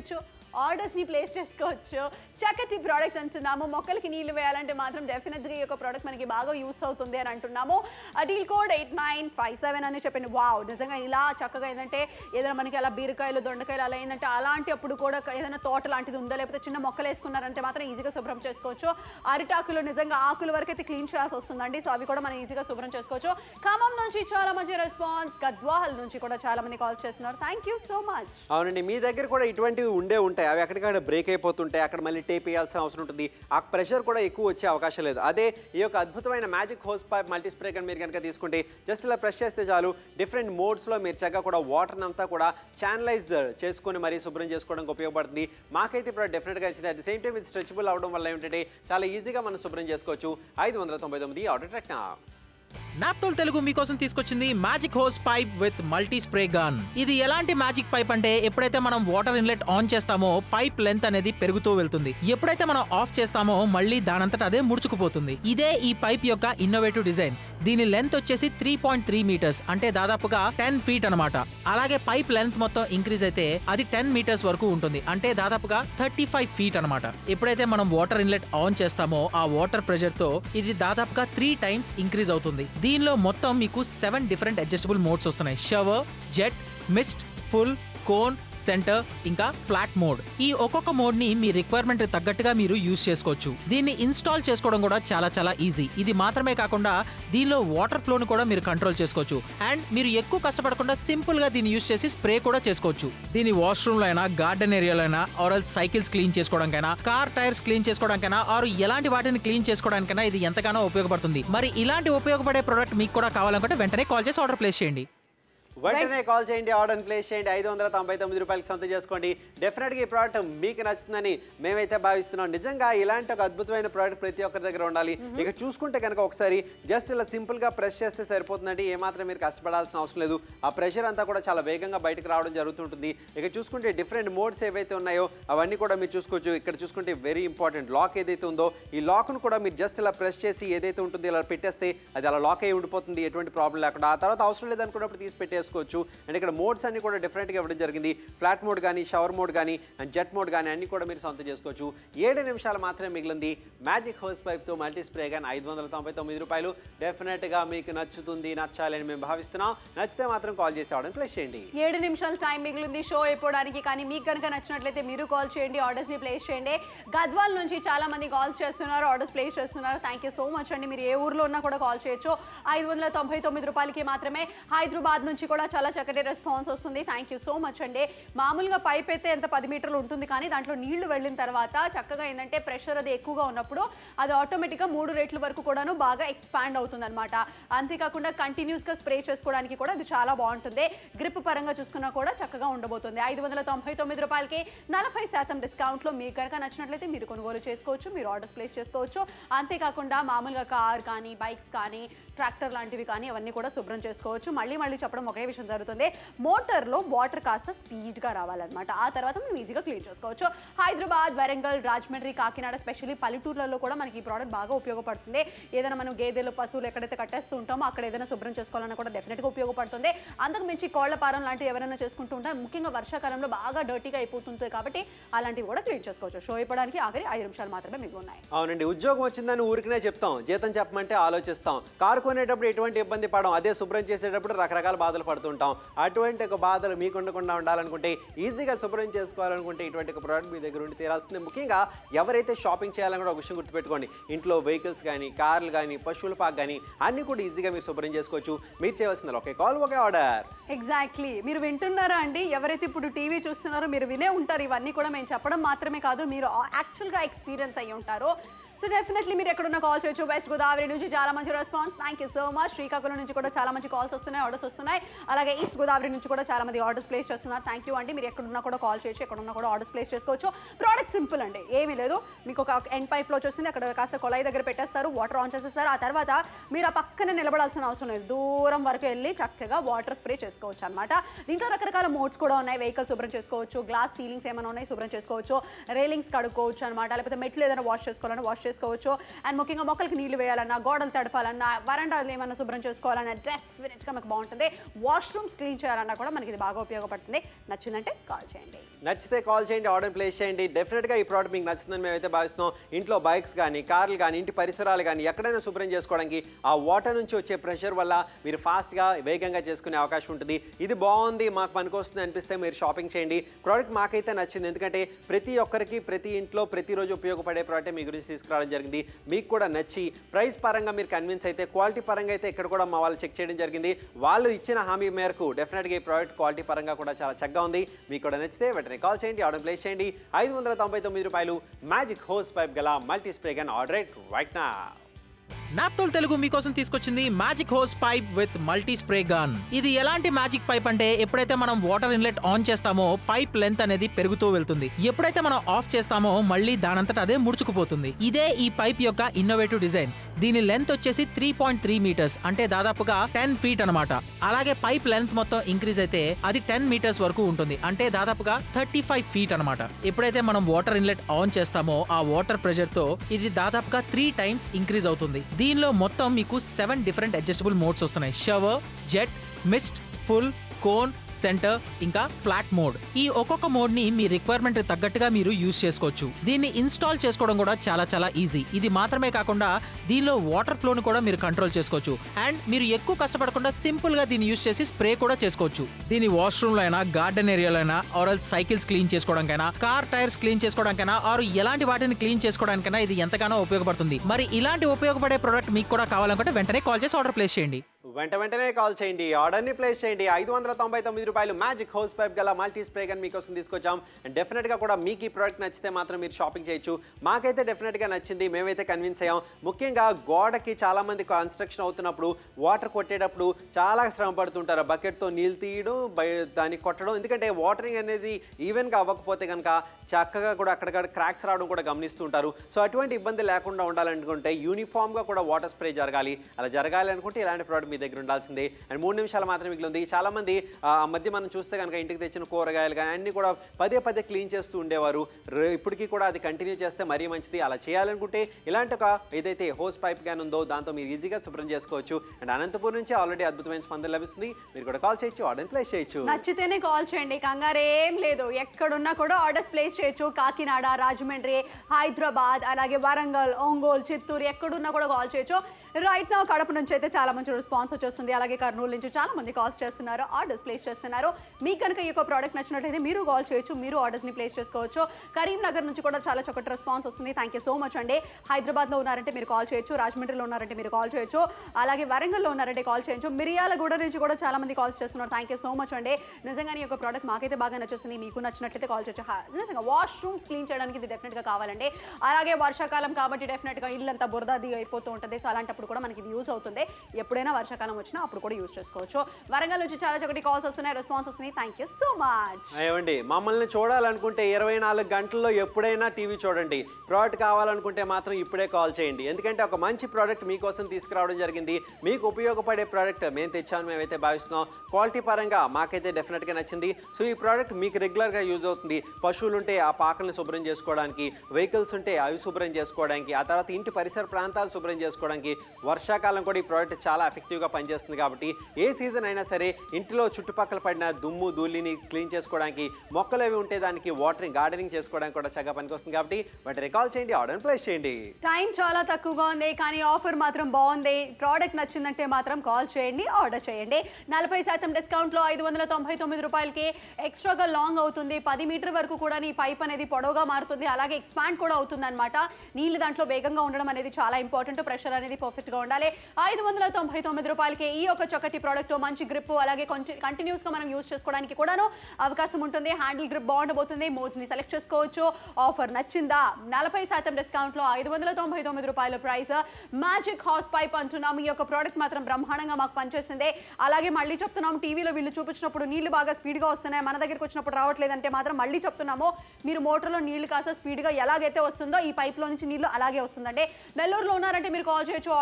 ఆర్డర్స్ని ప్లేస్ చేసుకోవచ్చు చక్కటి ప్రోడక్ట్ అంటున్నాము మొక్కలకి నీళ్లు వేయాలంటే మాత్రం డెఫినెట్గా ఈ యొక్క ప్రోడక్ట్ మనకి బాగా యూస్ అవుతుంది అని అంటున్నాము ఆ deal code eight nine five seven అని చెప్పండి వావ్ నిజంగా ఇలా చక్కగా ఏంటంటే ఏదైనా మనకి అలా బీరకాయలు దొండకాయలు అలా ఏంటంటే అలాంటి అప్పుడు కూడా ఏదైనా తోట లాంటిది ఉందా లేకపోతే చిన్న మొక్కలు వేసుకున్నారంటే మాత్రం ఈజీగా శుభ్రం చేసుకోవచ్చు అరిటాకులు నిజంగా ఆకుల వరకు అయితే క్లీన్ చేయాల్సి వస్తుందండి సో అవి కూడా మనం ఈజీగా శుభ్రం చేసుకోవచ్చు ఖమ్మం నుంచి చాలా మంచి రెస్పాన్స్ గద్వాహల్ నుంచి కూడా చాలా మంది కాల్స్ చేస్తున్నారు థ్యాంక్ యూ సో మచ్ అవునండి మీ దగ్గర కూడా ఇటువంటివి ఉండే ఉంటాయి అవి ఎక్కడికక్కడ బ్రేక్ అయిపోతుంటాయి అక్కడ మళ్ళీ టేప్ వేయాల్సిన అవసరం ఉంటుంది ఆ ప్రెషర్ కూడా ఎక్కువ వచ్చే అవకాశం లేదు అదే ఈ యొక్క అద్భుతమైన magic hose pipe multi spray కానీ మీరు కనుక తీసుకుంటే జస్ట్ ఇలా ప్రెస్ చేస్తే చాలు డిఫరెంట్ మోడ్స్లో మీరు చక్కగా కూడా వాటర్ని అంతా కూడా ఛానలైజ్ చేసుకొని మరీ శుభ్రం చేసుకోవడానికి ఉపయోగపడుతుంది మాకైతే ఇప్పుడు డెఫినెట్గా ఇచ్చింది అట్ ద సేమ్ టైం ఇది స్ట్రెచబుల్ అవడం వల్ల ఏంటంటే చాలా ఈజీగా మనం శుభ్రం చేసుకోవచ్చు ఐదు వందల తొంభై తొమ్మిది ఆర్డర్ టెక్నా నాప్తోల్ తెలుగు మీకోసం తీసుకొచ్చింది magic hose pipe with multi spray gun ఇది ఎలాంటి మ్యాజిక్ పైప్ అంటే ఎప్పుడైతే మనం వాటర్ ఇన్లెట్ ఆన్ చేస్తామో పైప్ లెంత్ అనేది పెరుగుతూ వెళ్తుంది ఎప్పుడైతే మనం ఆఫ్ చేస్తామో మళ్ళీ దానంతట అదే ముడుచుకుపోతుంది ఇదే ఈ పైప్ యొక్క ఇన్నోవేటివ్ డిజైన్ దీని లెంత్ వచ్చేసి త్రీ పాయింట్ త్రీ మీటర్స్ అంటే దాదాపుగా టెన్ ఫీట్ అనమాట అలాగే పైప్ లెంత్ మొత్తం ఇంక్రీజ్ అయితే అది టెన్ మీటర్స్ వరకు ఉంటుంది అంటే దాదాపుగా థర్టీ ఫైవ్ ఫీట్ అనమాట ఎప్పుడైతే మనం వాటర్ ఇన్లెట్ ఆన్ చేస్తామో ఆ వాటర్ ప్రెషర్ తో ఇది దాదాపుగా త్రీ టైమ్స్ ఇంక్రీజ్ అవుతుంది దీనిలో మొత్తం మీకు సెవెన్ డిఫరెంట్ అడ్జస్టబుల్ మోడ్స్ వస్తున్నాయి shower jet mist full cone centre ఇంకా ఫ్లాట్ మోడ్ ఈ ఒక్కొక్క మోడ్ ని మీ రిక్వైర్మెంట్ తగ్గట్టుగా మీరు యూస్ చేసుకోవచ్చు దీన్ని ఇన్స్టాల్ చేసుకోవడం కూడా చాలా చాలా ఈజీ ఇది మాత్రమే కాకుండా దీనిలో వాటర్ ఫ్లోని కూడా మీరు కంట్రోల్ చేసుకోవచ్చు అండ్ మీరు ఎక్కువ కష్టపడకుండా సింపుల్ గా దీన్ని యూస్ చేసి స్ప్రే కూడా చేసుకోవచ్చు దీని వాష్రూమ్ లో అయినా గార్డెన్ ఏరియాలో అయినా ఆర్ సైకిల్స్ క్లీన్ చేసుకోవడానికైనా కార్ టైర్స్ క్లీన్ చేసుకోవడానికైనా ఆర్ ఎలాంటి వాటిని క్లీన్ చేసుకోవడానికైనా ఇది ఎంతగానో ఉపయోగపడుతుంది మరి ఇలాంటి ఉపయోగపడే ప్రోడక్ట్ మీకు కూడా కావాలనుకుంటే వెంటనే కాల్ చేసి ఆర్డర్ ప్లేస్ చేయండి వెంటనే కాల్ చేయండి ఆర్డర్ ప్లేస్ చేయండి ఐదు వందల తొంభై తొమ్మిది రూపాయలకి సొంతం చేసుకోండి డెఫినెట్గా ఈ ప్రోడక్ట్ మీకు నచ్చుతుందని మేమైతే భావిస్తున్నాం నిజంగా ఇలాంటి ఒక అద్భుతమైన ప్రోడక్ట్ ప్రతి ఒక్కరి దగ్గర ఉండాలి ఇక చూసుకుంటే కనుక ఒకసారి జస్ట్ ఇలా సింపుల్గా ప్రెస్ చేస్తే సరిపోతుందండి ఏమాత్రం మీరు కష్టపడాల్సిన అవసరం లేదు ఆ ప్రెషర్ అంతా కూడా చాలా వేగంగా బయటకు రావడం జరుగుతుంటుంది ఇక చూసుకుంటే డిఫరెంట్ మోడ్స్ ఏవైతే ఉన్నాయో అవన్నీ కూడా మీరు చూసుకోవచ్చు ఇక్కడ చూసుకుంటే వెరీ ఇంపార్టెంట్ లాక్ ఏదైతే ఉందో ఈ లాక్ను కూడా మీరు జస్ట్ ఇలా ప్రెస్ చేసి ఏదైతే ఉంటుందో ఇలా పెట్టేస్తే అది అలా లాక్ అయి ఉండిపోతుంది ఎటువంటి ప్రాబ్లం లేకుండా ఆ తర్వాత అవసరం లేదనుకున్నప్పుడు తీసి పెట్టేసుకోవచ్చు అండ్ ఇక్కడ మోడ్స్ అన్ని కూడా డిఫరెంట్గా ఇవ్వడం జరిగింది ఫ్లాట్ మోడ్ కానీ షవర్ మోడ్ కానీ అండ్ జెట్ మోడ్ కానీ అన్ని కూడా మీరు సొంతం చేసుకోవచ్చు ఏడు నిమిషాలు మాత్రమే మిగిలింది మ్యాజిక్ హోస్ పైప్తో మల్టీ స్ప్రే కానీ ఐదు వందల తొంభై తొమ్మిది రూపాయలు డెఫినెట్గా మీకు నచ్చుతుంది నచ్చాలని మేము భావిస్తున్నాం నచ్చితే మాత్రం కాల్ చేసి అవడం ప్లేస్ చేయండి ఏడు నిమిషాల టైం మిగిలింది షో అయిపోవడానికి కానీ మీకు కనుక నచ్చినట్లయితే మీరు కాల్ చేయండి ఆర్డర్స్ ని ప్లేస్ చేయండి గద్వాల్ నుంచి చాలా మంది కాల్స్ చేస్తున్నారు ఆర్డర్స్ ప్లేస్ చేస్తున్నారు థ్యాంక్ యూ సో మచ్ అండి మీరు ఏ ఊర్లో ఉన్నా కూడా కాల్ చేయొచ్చు ఐదు వందల తొంభై తొమ్మిది రూపాయలకి మాత్రమే హైదరాబాద్ నుంచి కూడా చాలా చక్కటి రెస్పాన్స్ వస్తుంది థ్యాంక్ యూ సో మచ్ అండి మామూలుగా పైప్ అయితే ఎంత పది మీటర్లు ఉంటుంది కానీ దాంట్లో నీళ్లు వెళ్ళిన తర్వాత చక్కగా ఏంటంటే ప్రెషర్ అది ఎక్కువగా ఉన్నప్పుడు అది ఆటోమేటిక్గా మూడు రేట్ల వరకు కూడాను బాగా ఎక్స్పాండ్ అవుతుంది అనమాట అంతేకాకుండా కంటిన్యూస్గా స్ప్రే చేసుకోవడానికి కూడా అది చాలా బాగుంటుంది గ్రిప్ పరంగా చూసుకున్నా కూడా చక్కగా ఉండబోతుంది ఐదు వందల తొంభై తొమ్మిది రూపాయలకి నలభై శాతం డిస్కౌంట్లో మీకు కనుక నచ్చినట్లయితే మీరు కొనుగోలు చేసుకోవచ్చు మీరు ఆర్డర్స్ ప్లేస్ చేసుకోవచ్చు అంతేకాకుండా మామూలుగా కార్ కానీ బైక్స్ కానీ ట్రాక్టర్ లాంటివి కానీ అవన్నీ కూడా శుభ్రం చేసుకోవచ్చు మళ్ళీ మళ్ళీ చెప్పడం ఒకే విషయం జరుగుతుంది మోటార్లో వాటర్ కాస్త స్పీడ్గా రావాలన్నమాట ఆ తర్వాత మనం ఈజీగా క్లీన్ చేసుకోవచ్చు హైదరాబాద్ వరంగల్ రాజమండ్రి కాకినాడ స్పెషల్లీ పల్లెటూర్లలో కూడా మనకి ఈ ప్రోడక్ట్ బాగా ఉపయోగపడుతుంది ఏదైనా మనం గేదెలు పశువులు ఎక్కడైతే కట్టేస్తూ ఉంటామో అక్కడ ఏదైనా శుభ్రం చేసుకోవాలన్నా కూడా డెఫినెట్గా ఉపయోగపడుతుంది అంతకు మించి కోళ్ల పారం లాంటివి ఎవరైనా చేసుకుంటూ ఉంటారు ముఖ్యంగా వర్షాకాలంలో బాగా డర్టీగా అయిపోతుంది కాబట్టి అలాంటివి కూడా క్లీన్ చేసుకోవచ్చు షో అయిపోవడానికి ఆఖరి ఐదు నిమిషాలు మాత్రమే మిగిలి ఉన్నాయి అవునండి ఉద్యోగం వచ్చిందని ఊరికనే చెప్తాం జీతం చెప్పమంటే ఆలోచిస్తాం కారు కొనేటప్పుడు ఎటువంటి ఇబ్బంది పడం అదే శుభ్రం చేసేటప్పుడు రకరకాల బాధలు పడుతుంటాం అటువంటి ఒక బాధలు మీకు ఉండకుండా ఉండాలనుకుంటే ఈజీగా శుభ్రం చేసుకోవాలనుకుంటే ఇటువంటి ఒక ప్రోడక్ట్ మీ దగ్గర ఉండి తీరాల్సిందే ముఖ్యంగా ఎవరైతే షాపింగ్ చేయాలని కూడా ఒక విషయం గుర్తుపెట్టుకోండి ఇంట్లో వెహికల్స్ కానీ కార్లు కానీ పశువుల పాక్ కానీ అన్ని కూడా ఈజీగా మీరు శుభ్రం చేసుకోవచ్చు మీరు చేయవలసింది ఒకే కాల్ ఒకే ఆర్డర్ ఎగ్జాక్ట్లీ మీరు వింటున్నారా అండి ఎవరైతే ఇప్పుడు టీవీ చూస్తున్నారో మీరు వినే ఉంటారు ఇవన్నీ కూడా మేము చెప్పడం మాత్రమే కాదు మీరు యాక్చువల్గా ఎక్స్పీరియన్స్ అయ్యి ఉంటారు సో డెఫినెట్లీ మీరు ఎక్కడున్న కాల్ చేయొచ్చు వెస్ట్ గోదావరి నుంచి చాలా మంచి response thank you so much Srikakulam నుంచి కూడా చాలా మంచి కాల్స్ వస్తున్నాయి ఆర్డర్స్ వస్తున్నాయి అలాగే ఈస్ట్ గోదావరి నుంచి కూడా చాలా మంది ఆర్డర్స్ ప్లేస్ చేస్తున్నారు థ్యాంక్ యూ అండి మీరు ఎక్కడున్నా కూడా కాల్ చేయొచ్చు ఎక్కడున్నా కూడా ఆర్డర్స్ ప్లేస్ చేసుకోవచ్చు ప్రోడక్ట్ సింపుల్ అండి ఏమీ లేదు మీకు ఒక ఎండ్ పైప్లో వచ్చేసింది అక్కడ కాస్త కొలాయి దగ్గర పెట్టేస్తారు వాటర్ ఆన్ చేసేస్తారు ఆ తర్వాత మీరు ఆ పక్కనే నిలబడాల్సిన అవసరం లేదు దూరం వరకు వెళ్ళి చక్కగా వాటర్ స్ప్రే చేసుకోవచ్చు అనమాట దీంట్లో రకరకాల మోడ్స్ కూడా ఉన్నాయి వెహికల్ శుభ్రం చేసుకోవచ్చు గ్లాస్ సీలింగ్స్ ఏమైనా ఉన్నాయి శుభ్రం చేసుకోవచ్చు రైలింగ్స్ కడుక్కోవచ్చు అనమాట లేకపోతే మెట్లు ఏదైనా వాష్ చేసుకోవాలని వాష్ చేసుకోవచ్చు అండ్ ముఖ్యంగా మొక్కలకి నీళ్లు వేయాలన్నా గోడలు తడపాలన్నా వరండాలు ఏమన్నా శుభ్రం చేసుకోవాలన్నా డెఫినెట్గా మీకు బాగుంటుంది వాష్రూమ్స్ క్లీన్ చేయాలన్నా కూడా మనకి ఇది బాగా ఉపయోగపడుతుంది నచ్చిందంటే కాల్ చేయండి నచ్చితే కాల్ చేయండి ఆర్డర్ ప్లేస్ చేయండి డెఫినెట్గా ఈ ప్రోడక్ట్ మీకు నచ్చిందని మేమైతే భావిస్తున్నాం ఇంట్లో బైక్స్ కానీ కార్లు కానీ ఇంటి పరిసరాలు కానీ ఎక్కడైనా శుభ్రం చేసుకోవడానికి ఆ వాటర్ నుంచి వచ్చే ప్రెషర్ వల్ల మీరు ఫాస్ట్గా వేగంగా చేసుకునే అవకాశం ఉంటుంది ఇది బాగుంది మాకు పనికొస్తుంది అనిపిస్తే మీరు షాపింగ్ చేయండి ప్రోడక్ట్ మాకైతే నచ్చింది ఎందుకంటే ప్రతి ఒక్కరికి ప్రతి ఇంట్లో ప్రతిరోజు ఉపయోగపడే ప్రోడక్ట్ మీ గురించి తీసుకురావడం జరిగింది మీకు కూడా నచ్చి ప్రైస్ పరంగా మీరు కన్విన్స్ అయితే క్వాలిటీ పరంగా అయితే ఇక్కడ కూడా మా వాళ్ళు చెక్ చేయడం జరిగింది వాళ్ళు ఇచ్చిన హామీ మేరకు డెఫినెట్గా ఈ ప్రోడక్ట్ క్వాలిటీ పరంగా కూడా చాలా చక్కగా ఉంది మీకు కూడా నచ్చితే వెంటనే కాల్ చేయండి ఆర్డర్ ప్లేస్ చేయండి ఐదు వందల తొంభై తొమ్మిది రూపాయలు మ్యాజిక్ హోస్ పైప్ గల multi spray gun order rate right నా నాప్తోల్ తెలుగు మీకోసం తీసుకొచ్చింది magic hose pipe with multi spray gun ఇది ఎలాంటి మ్యాజిక్ పైప్ అంటే ఎప్పుడైతే మనం వాటర్ ఇన్లెట్ ఆన్ చేస్తామో పైప్ లెంత్ అనేది పెరుగుతూ వెళ్తుంది ఎప్పుడైతే మనం ఆఫ్ చేస్తామో మళ్ళీ దానంతట అదే ముడుచుకుపోతుంది ఇదే ఈ పైప్ యొక్క ఇన్నోవేటివ్ డిజైన్ దీని లెంత్ వచ్చేసి త్రీ పాయింట్ త్రీ మీటర్స్ అంటే దాదాపుగా టెన్ ఫీట్ అన్నమాట అలాగే పైప్ లెంత్ మొత్తం ఇంక్రీజ్ అయితే అది టెన్ మీటర్స్ వరకు ఉంటుంది అంటే దాదాపుగా థర్టీ ఫైవ్ ఫీట్ అనమాట ఎప్పుడైతే మనం వాటర్ ఇన్లెట్ ఆన్ చేస్తామో ఆ వాటర్ ప్రెషర్ తో ఇది దాదాపుగా త్రీ టైమ్స్ ఇంక్రీజ్ అవుతుంది దీనిలో మొత్తం మీకు సెవెన్ డిఫరెంట్ అడ్జస్టబుల్ మోడ్స్ వస్తున్నాయి shower jet mist full cone centre ఇంకా ఫ్లాట్ మోడ్ ఈ ఒక్కొక్క మోడ్ ని మీ రిక్వైర్మెంట్ తగ్గట్టుగా మీరు యూజ్ చేసుకోవచ్చు దీన్ని ఇన్స్టాల్ చేసుకోవడం కూడా చాలా చాలా ఈజీ ఇది మాత్రమే కాకుండా దీనిలో వాటర్ ఫ్లోను కూడా మీరు కంట్రోల్ చేసుకోవచ్చు అండ్ మీరు ఎక్కువ కష్టపడకుండా సింపుల్ గా దీన్ని యూజ్ చేసి స్ప్రే కూడా చేసుకోవచ్చు దీని వాష్రూమ్ లో అయినా గార్డెన్ ఏరియాలో అయినా ఆర్ సైకిల్స్ క్లీన్ చేసుకోవడానికైనా కార్ టైర్స్ క్లీన్ చేసుకోవడానికైనా ఆర్ ఎలాంటి వాటిని క్లీన్ చేసుకోవడానికైనా ఇది ఎంతగానో ఉపయోగపడుతుంది మరి ఇలాంటి ఉపయోగపడే ప్రోడక్ట్ మీకు కూడా కావాలనుకుంటే వెంటనే కాల్ చేసి ఆర్డర్ ప్లేస్ చేయండి వెంట వెంటనే కాల్ చేయండి ఆర్డర్ని ప్లేస్ చేయండి ఐదు వందల తొంభై తొమ్మిది రూపాయలు మ్యాజిక్ హౌస్ పైప్ గల మల్టీ స్ప్రే గన్ మీకోసం తీసుకొచ్చాం అండ్ డెఫినెట్గా కూడా మీకు ఈ ప్రోడక్ట్ నచ్చితే మాత్రం మీరు షాపింగ్ చేయొచ్చు మాకైతే డెఫినెట్గా నచ్చింది మేమైతే కన్విన్స్ అయ్యాం ముఖ్యంగా గోడకి చాలామంది కన్స్ట్రక్షన్ అవుతున్నప్పుడు వాటర్ కొట్టేటప్పుడు చాలా శ్రమ పడుతుంటారు బకెట్తో నీళ్ళు తీయడం బయ దాన్ని కొట్టడం ఎందుకంటే వాటరింగ్ అనేది ఈవెన్గా అవ్వకపోతే కనుక చక్కగా కూడా అక్కడక్కడ క్రాక్స్ రావడం కూడా గమనిస్తుంటారు సో అటువంటి ఇబ్బంది లేకుండా ఉండాలనుకుంటే యూనిఫామ్గా కూడా వాటర్ స్ప్రే జరగాలి అలా జరగాలి అనుకుంటే ఇలాంటి ప్రోడక్ట్ మీ దగ్గర ఉండాల్సిందే అండ్ మూడు నిమిషాలు మాత్రమే మిగిలింది చాలా మంది ఆ ఆ మధ్య మనం చూస్తే కనుక ఇంటికి తెచ్చిన కూరగాయలు కానీ అన్ని కూడా పదే పదే క్లీన్ చేస్తూ ఉండేవారు రే- ఇప్పటికీ కూడా అది కంటిన్యూ చేస్తే మరీ మంచిది అలా చేయాలనుకుంటే ఇలాంటి ఒక ఏదైతే హోస్ పైప్ గాన్ ఉందో దాంతో మీరు ఈజీగా శుభ్రం చేసుకోవచ్చు అండ్ అనంతపూర్ నుంచి ఆల్రెడీ అద్భుతమైన స్పందన లభిస్తుంది మీరు కూడా కాల్ చేయొచ్చు ఆర్డర్ ప్లేస్ చేయొచ్చు నచ్చితేనే కాల్ చేయండి కంగారేం లేదు ఎక్కడున్నా కూడా ఆర్డర్స్ ప్లేస్ చేయొచ్చు కాకినాడ రాజమండ్రి హైదరాబాద్ అలాగే వరంగల్ ఒంగోలు చిత్తూరు ఎక్కడున్నా కూడా కాల్ చేయొచ్చు రైట్ నా కడప నుంచి అయితే చాలా మంచి రెస్పాన్స్ వచ్చేస్తుంది అలాగే కర్నూలు నుంచి చాలా మంది కాల్స్ చేస్తున్నారు ఆర్డర్స్ ప్లేస్ చేస్తున్నారు మీకు కనుక ఈ యొక్క ప్రోడక్ట్ నచ్చినట్లయితే మీరు కాల్ చేయొచ్చు మీరు ఆర్డర్స్ని ప్లేస్ చేసుకోవచ్చు కరీంనగర్ నుంచి కూడా చాలా చక్కటి రెస్పాన్స్ వస్తుంది థ్యాంక్ యూ సో మచ్ అండి హైదరాబాద్లో ఉన్నారంటే మీరు కాల్ చేయొచ్చు రాజమండ్రిలో ఉన్నారంటే మీరు కాల్ చేయొచ్చు అలాగే వరంగల్లో ఉన్నారంటే కాల్ చేయొచ్చు మిరియాలగూడ నుంచి కూడా చాలా మంది కాల్స్ చేస్తున్నారు థ్యాంక్ యూ సో మచ్ అండి నిజంగానే ఈ యొక్క ప్రోడక్ట్ మాకైతే బాగా నచ్చేస్తుంది మీకు నచ్చినట్లయితే కాల్ చేయొచ్చు హా, నిజంగా వాష్రూమ్స్ క్లీన్ చేయడానికి ఇది డెఫినెట్గా కావాలండి అలాగే వర్షాకాలం కాబట్టి డెఫినెట్గా ఇల్లంతా బురదది అయిపోతూ ఉంటుంది సో అలాంటప్పుడు కూడా మనకి ఇది యూజ్ అవుతుంది ఎప్పుడైనా వర్షాకాలం వచ్చినా అప్పుడు కూడా యూజ్ చేసుకోవచ్చు వరంగల్ నుంచి చాలా చక్కటి కాల్స్ వస్తున్నాయి రెస్పాన్స్ వస్తున్నాయి థ్యాంక్ యూ సో మచ్ ఏమండి మమ్మల్ని చూడాలనుకుంటే ఇరవై నాలుగు గంటల్లో ఎప్పుడైనా టీవీ చూడండి ప్రోడక్ట్ కావాలనుకుంటే మాత్రం ఇప్పుడే కాల్ చేయండి ఎందుకంటే ఒక మంచి ప్రోడక్ట్ మీకోసం తీసుకురావడం జరిగింది మీకు ఉపయోగపడే ప్రోడక్ట్ మేము తెచ్చామని మేమైతే భావిస్తున్నాం క్వాలిటీ పరంగా మాకైతే డెఫినెట్గా నచ్చింది సో ఈ ప్రోడక్ట్ మీకు రెగ్యులర్గా యూజ్ అవుతుంది పశువులు ఉంటే ఆ పాకల్ని శుభ్రం చేసుకోవడానికి వెహికల్స్ ఉంటే అవి శుభ్రం చేసుకోవడానికి ఆ తర్వాత ఇంటి పరిసర ప్రాంతాలు శుభ్రం చేసుకోవడానికి వర్షాకాలం కూడా ఈ ప్రోడక్ట్ చాలా ఎఫెక్టివ్గా పనిచేస్తుంది కాబట్టి ఏ సీజన్ అయినా సరే ఇంటిలో చుట్టుపక్కల పడిన దుమ్ము ధూళిని క్లీన్ చేసుకోవడానికి మొక్కలు అవి ఉంటే దానికి వాటరింగ్ గార్డెనింగ్ చేసుకోవడానికి కూడా చక్కగా పనికొస్తుంది కాబట్టి వాటి కాల్ చేయండి ఆర్డర్ ప్లేస్ చేయండి టైం చాలా తక్కువగా ఉంది కానీ ఆఫర్ మాత్రం బాగుంది ప్రోడక్ట్ నచ్చిందంటే మాత్రం కాల్ చేయండి ఆర్డర్ చేయండి నలభై శాతం డిస్కౌంట్లో ఐదు వందల తొంభై తొమ్మిది రూపాయలకి ఎక్స్ట్రాగా లాంగ్ అవుతుంది పది మీటర్ వరకు కూడా నీ పైప్ అనేది పొడవుగా మారుతుంది అలాగే ఎక్స్పాండ్ కూడా అవుతుంది అనమాట నీళ్ళు దాంట్లో వేగంగా ఉండడం అనేది చాలా ఇంపార్టెంట్ ప్రెషర్ అనేది పర్ఫెక్ట్గా ఉండాలి ఐదు వందల తొంభై తొమ్మిది రూపాయలకి ఈ ఒక చక్కటి ప్రోడక్ట్లో మంచి గ్రిప్ అలాగే కొంచెం కంటిన్యూస్గా మనం యూస్ చేసుకోవడానికి కూడాను అవకాశం ఉంటుంది హ్యాండిల్ గ్రిప్ బాగుండబోతుంది మోడ్స్ని సెలెక్ట్ చేసుకోవచ్చు ఆఫర్ నచ్చిందా నలభై శాతం డిస్కౌంట్లో ఐదు వందల తొంభై తొమ్మిది రూపాయల ప్రైస్ మ్యాజిక్ హౌస్ పైప్ అంటున్నాం ఈ యొక్క ప్రోడక్ట్ మాత్రం బ్రహ్మాండంగా మాకు పనిచేసింది అలాగే మళ్ళీ చెప్తున్నాం టీవీలో వీళ్ళు చూపించినప్పుడు నీళ్లు బాగా స్పీడ్గా వస్తున్నాయి మన దగ్గరికి వచ్చినప్పుడు రావట్లేదంటే మాత్రం మళ్ళీ చెప్తున్నాము మీరు మోటార్లో నీళ్లు కాస్త స్పీడ్గా ఎలాగైతే వస్తుందో ఈ పైప్లో నుంచి నీళ్లు అలాగే వస్తుందండి నెల్లూరులో ఉన్నారంటే మీరు కాల్ చేయొచ్చు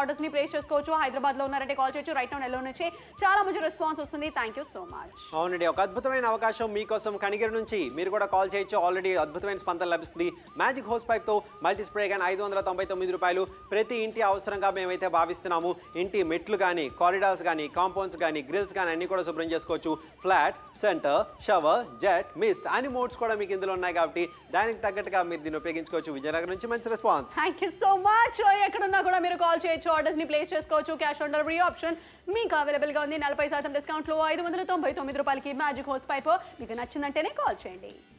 ఆర్డర్స్ ని ప్లేస్ చేసుకోవచ్చు హైదరాబాద్ లో ఉన్నారంటే కాల్ చేయొచ్చు రైట్ నౌ నెలలో నుంచి చాలా మంచి రెస్పాన్స్ వస్తుంది థ్యాంక్ యూ సో మచ్ అవునండి ఒక అద్భుతమైన అవకాశం మీకోసం కనిగిరి నుంచి మీరు కూడా కాల్ చేయొచ్చు ఆల్రెడీ అద్భుతమైన స్పందన లభిస్తుంది మ్యాజిక్ హోస్ పైప్తో మల్టీ స్ప్రే కానీ ఐదు వందల తొంభై తొమ్మిది రూపాయలు ప్రతి ఇంటి అవసరంగా మేమైతే భావిస్తున్నాము ఇంటి మెట్లు కానీ కారిడార్స్ కానీ కాంపౌండ్స్ కానీ గ్రిల్స్ కానీ అన్ని కూడా శుభ్రం చేసుకోవచ్చు flat centre shower jet mist అన్ని మోడ్స్ కూడా మీకు ఇందులో ఉన్నాయి కాబట్టి దానికి తగ్గట్టుగా మీరు దీన్ని ఉపయోగించుకోవచ్చు విజయనగరం నుంచి మంచి response thank you so much ఎక్కడున్నా కూడా మీరు కాల్ చేయొచ్చు ఆర్డర్స్ ని ప్లేస్ చేసుకోవచ్చు క్యాష్ ఆన్ డెలివరీ ఆప్షన్ మీకు అవైలబుల్ గా ఉంది నలభై శాతం డిస్కౌంట్ లో ఐదు వందల తొంభై తొమ్మిది రూపాయలకి మ్యాజిక్ హోస్ పైప్ మీకు నచ్చిందంటేనే కాల్ చేయండి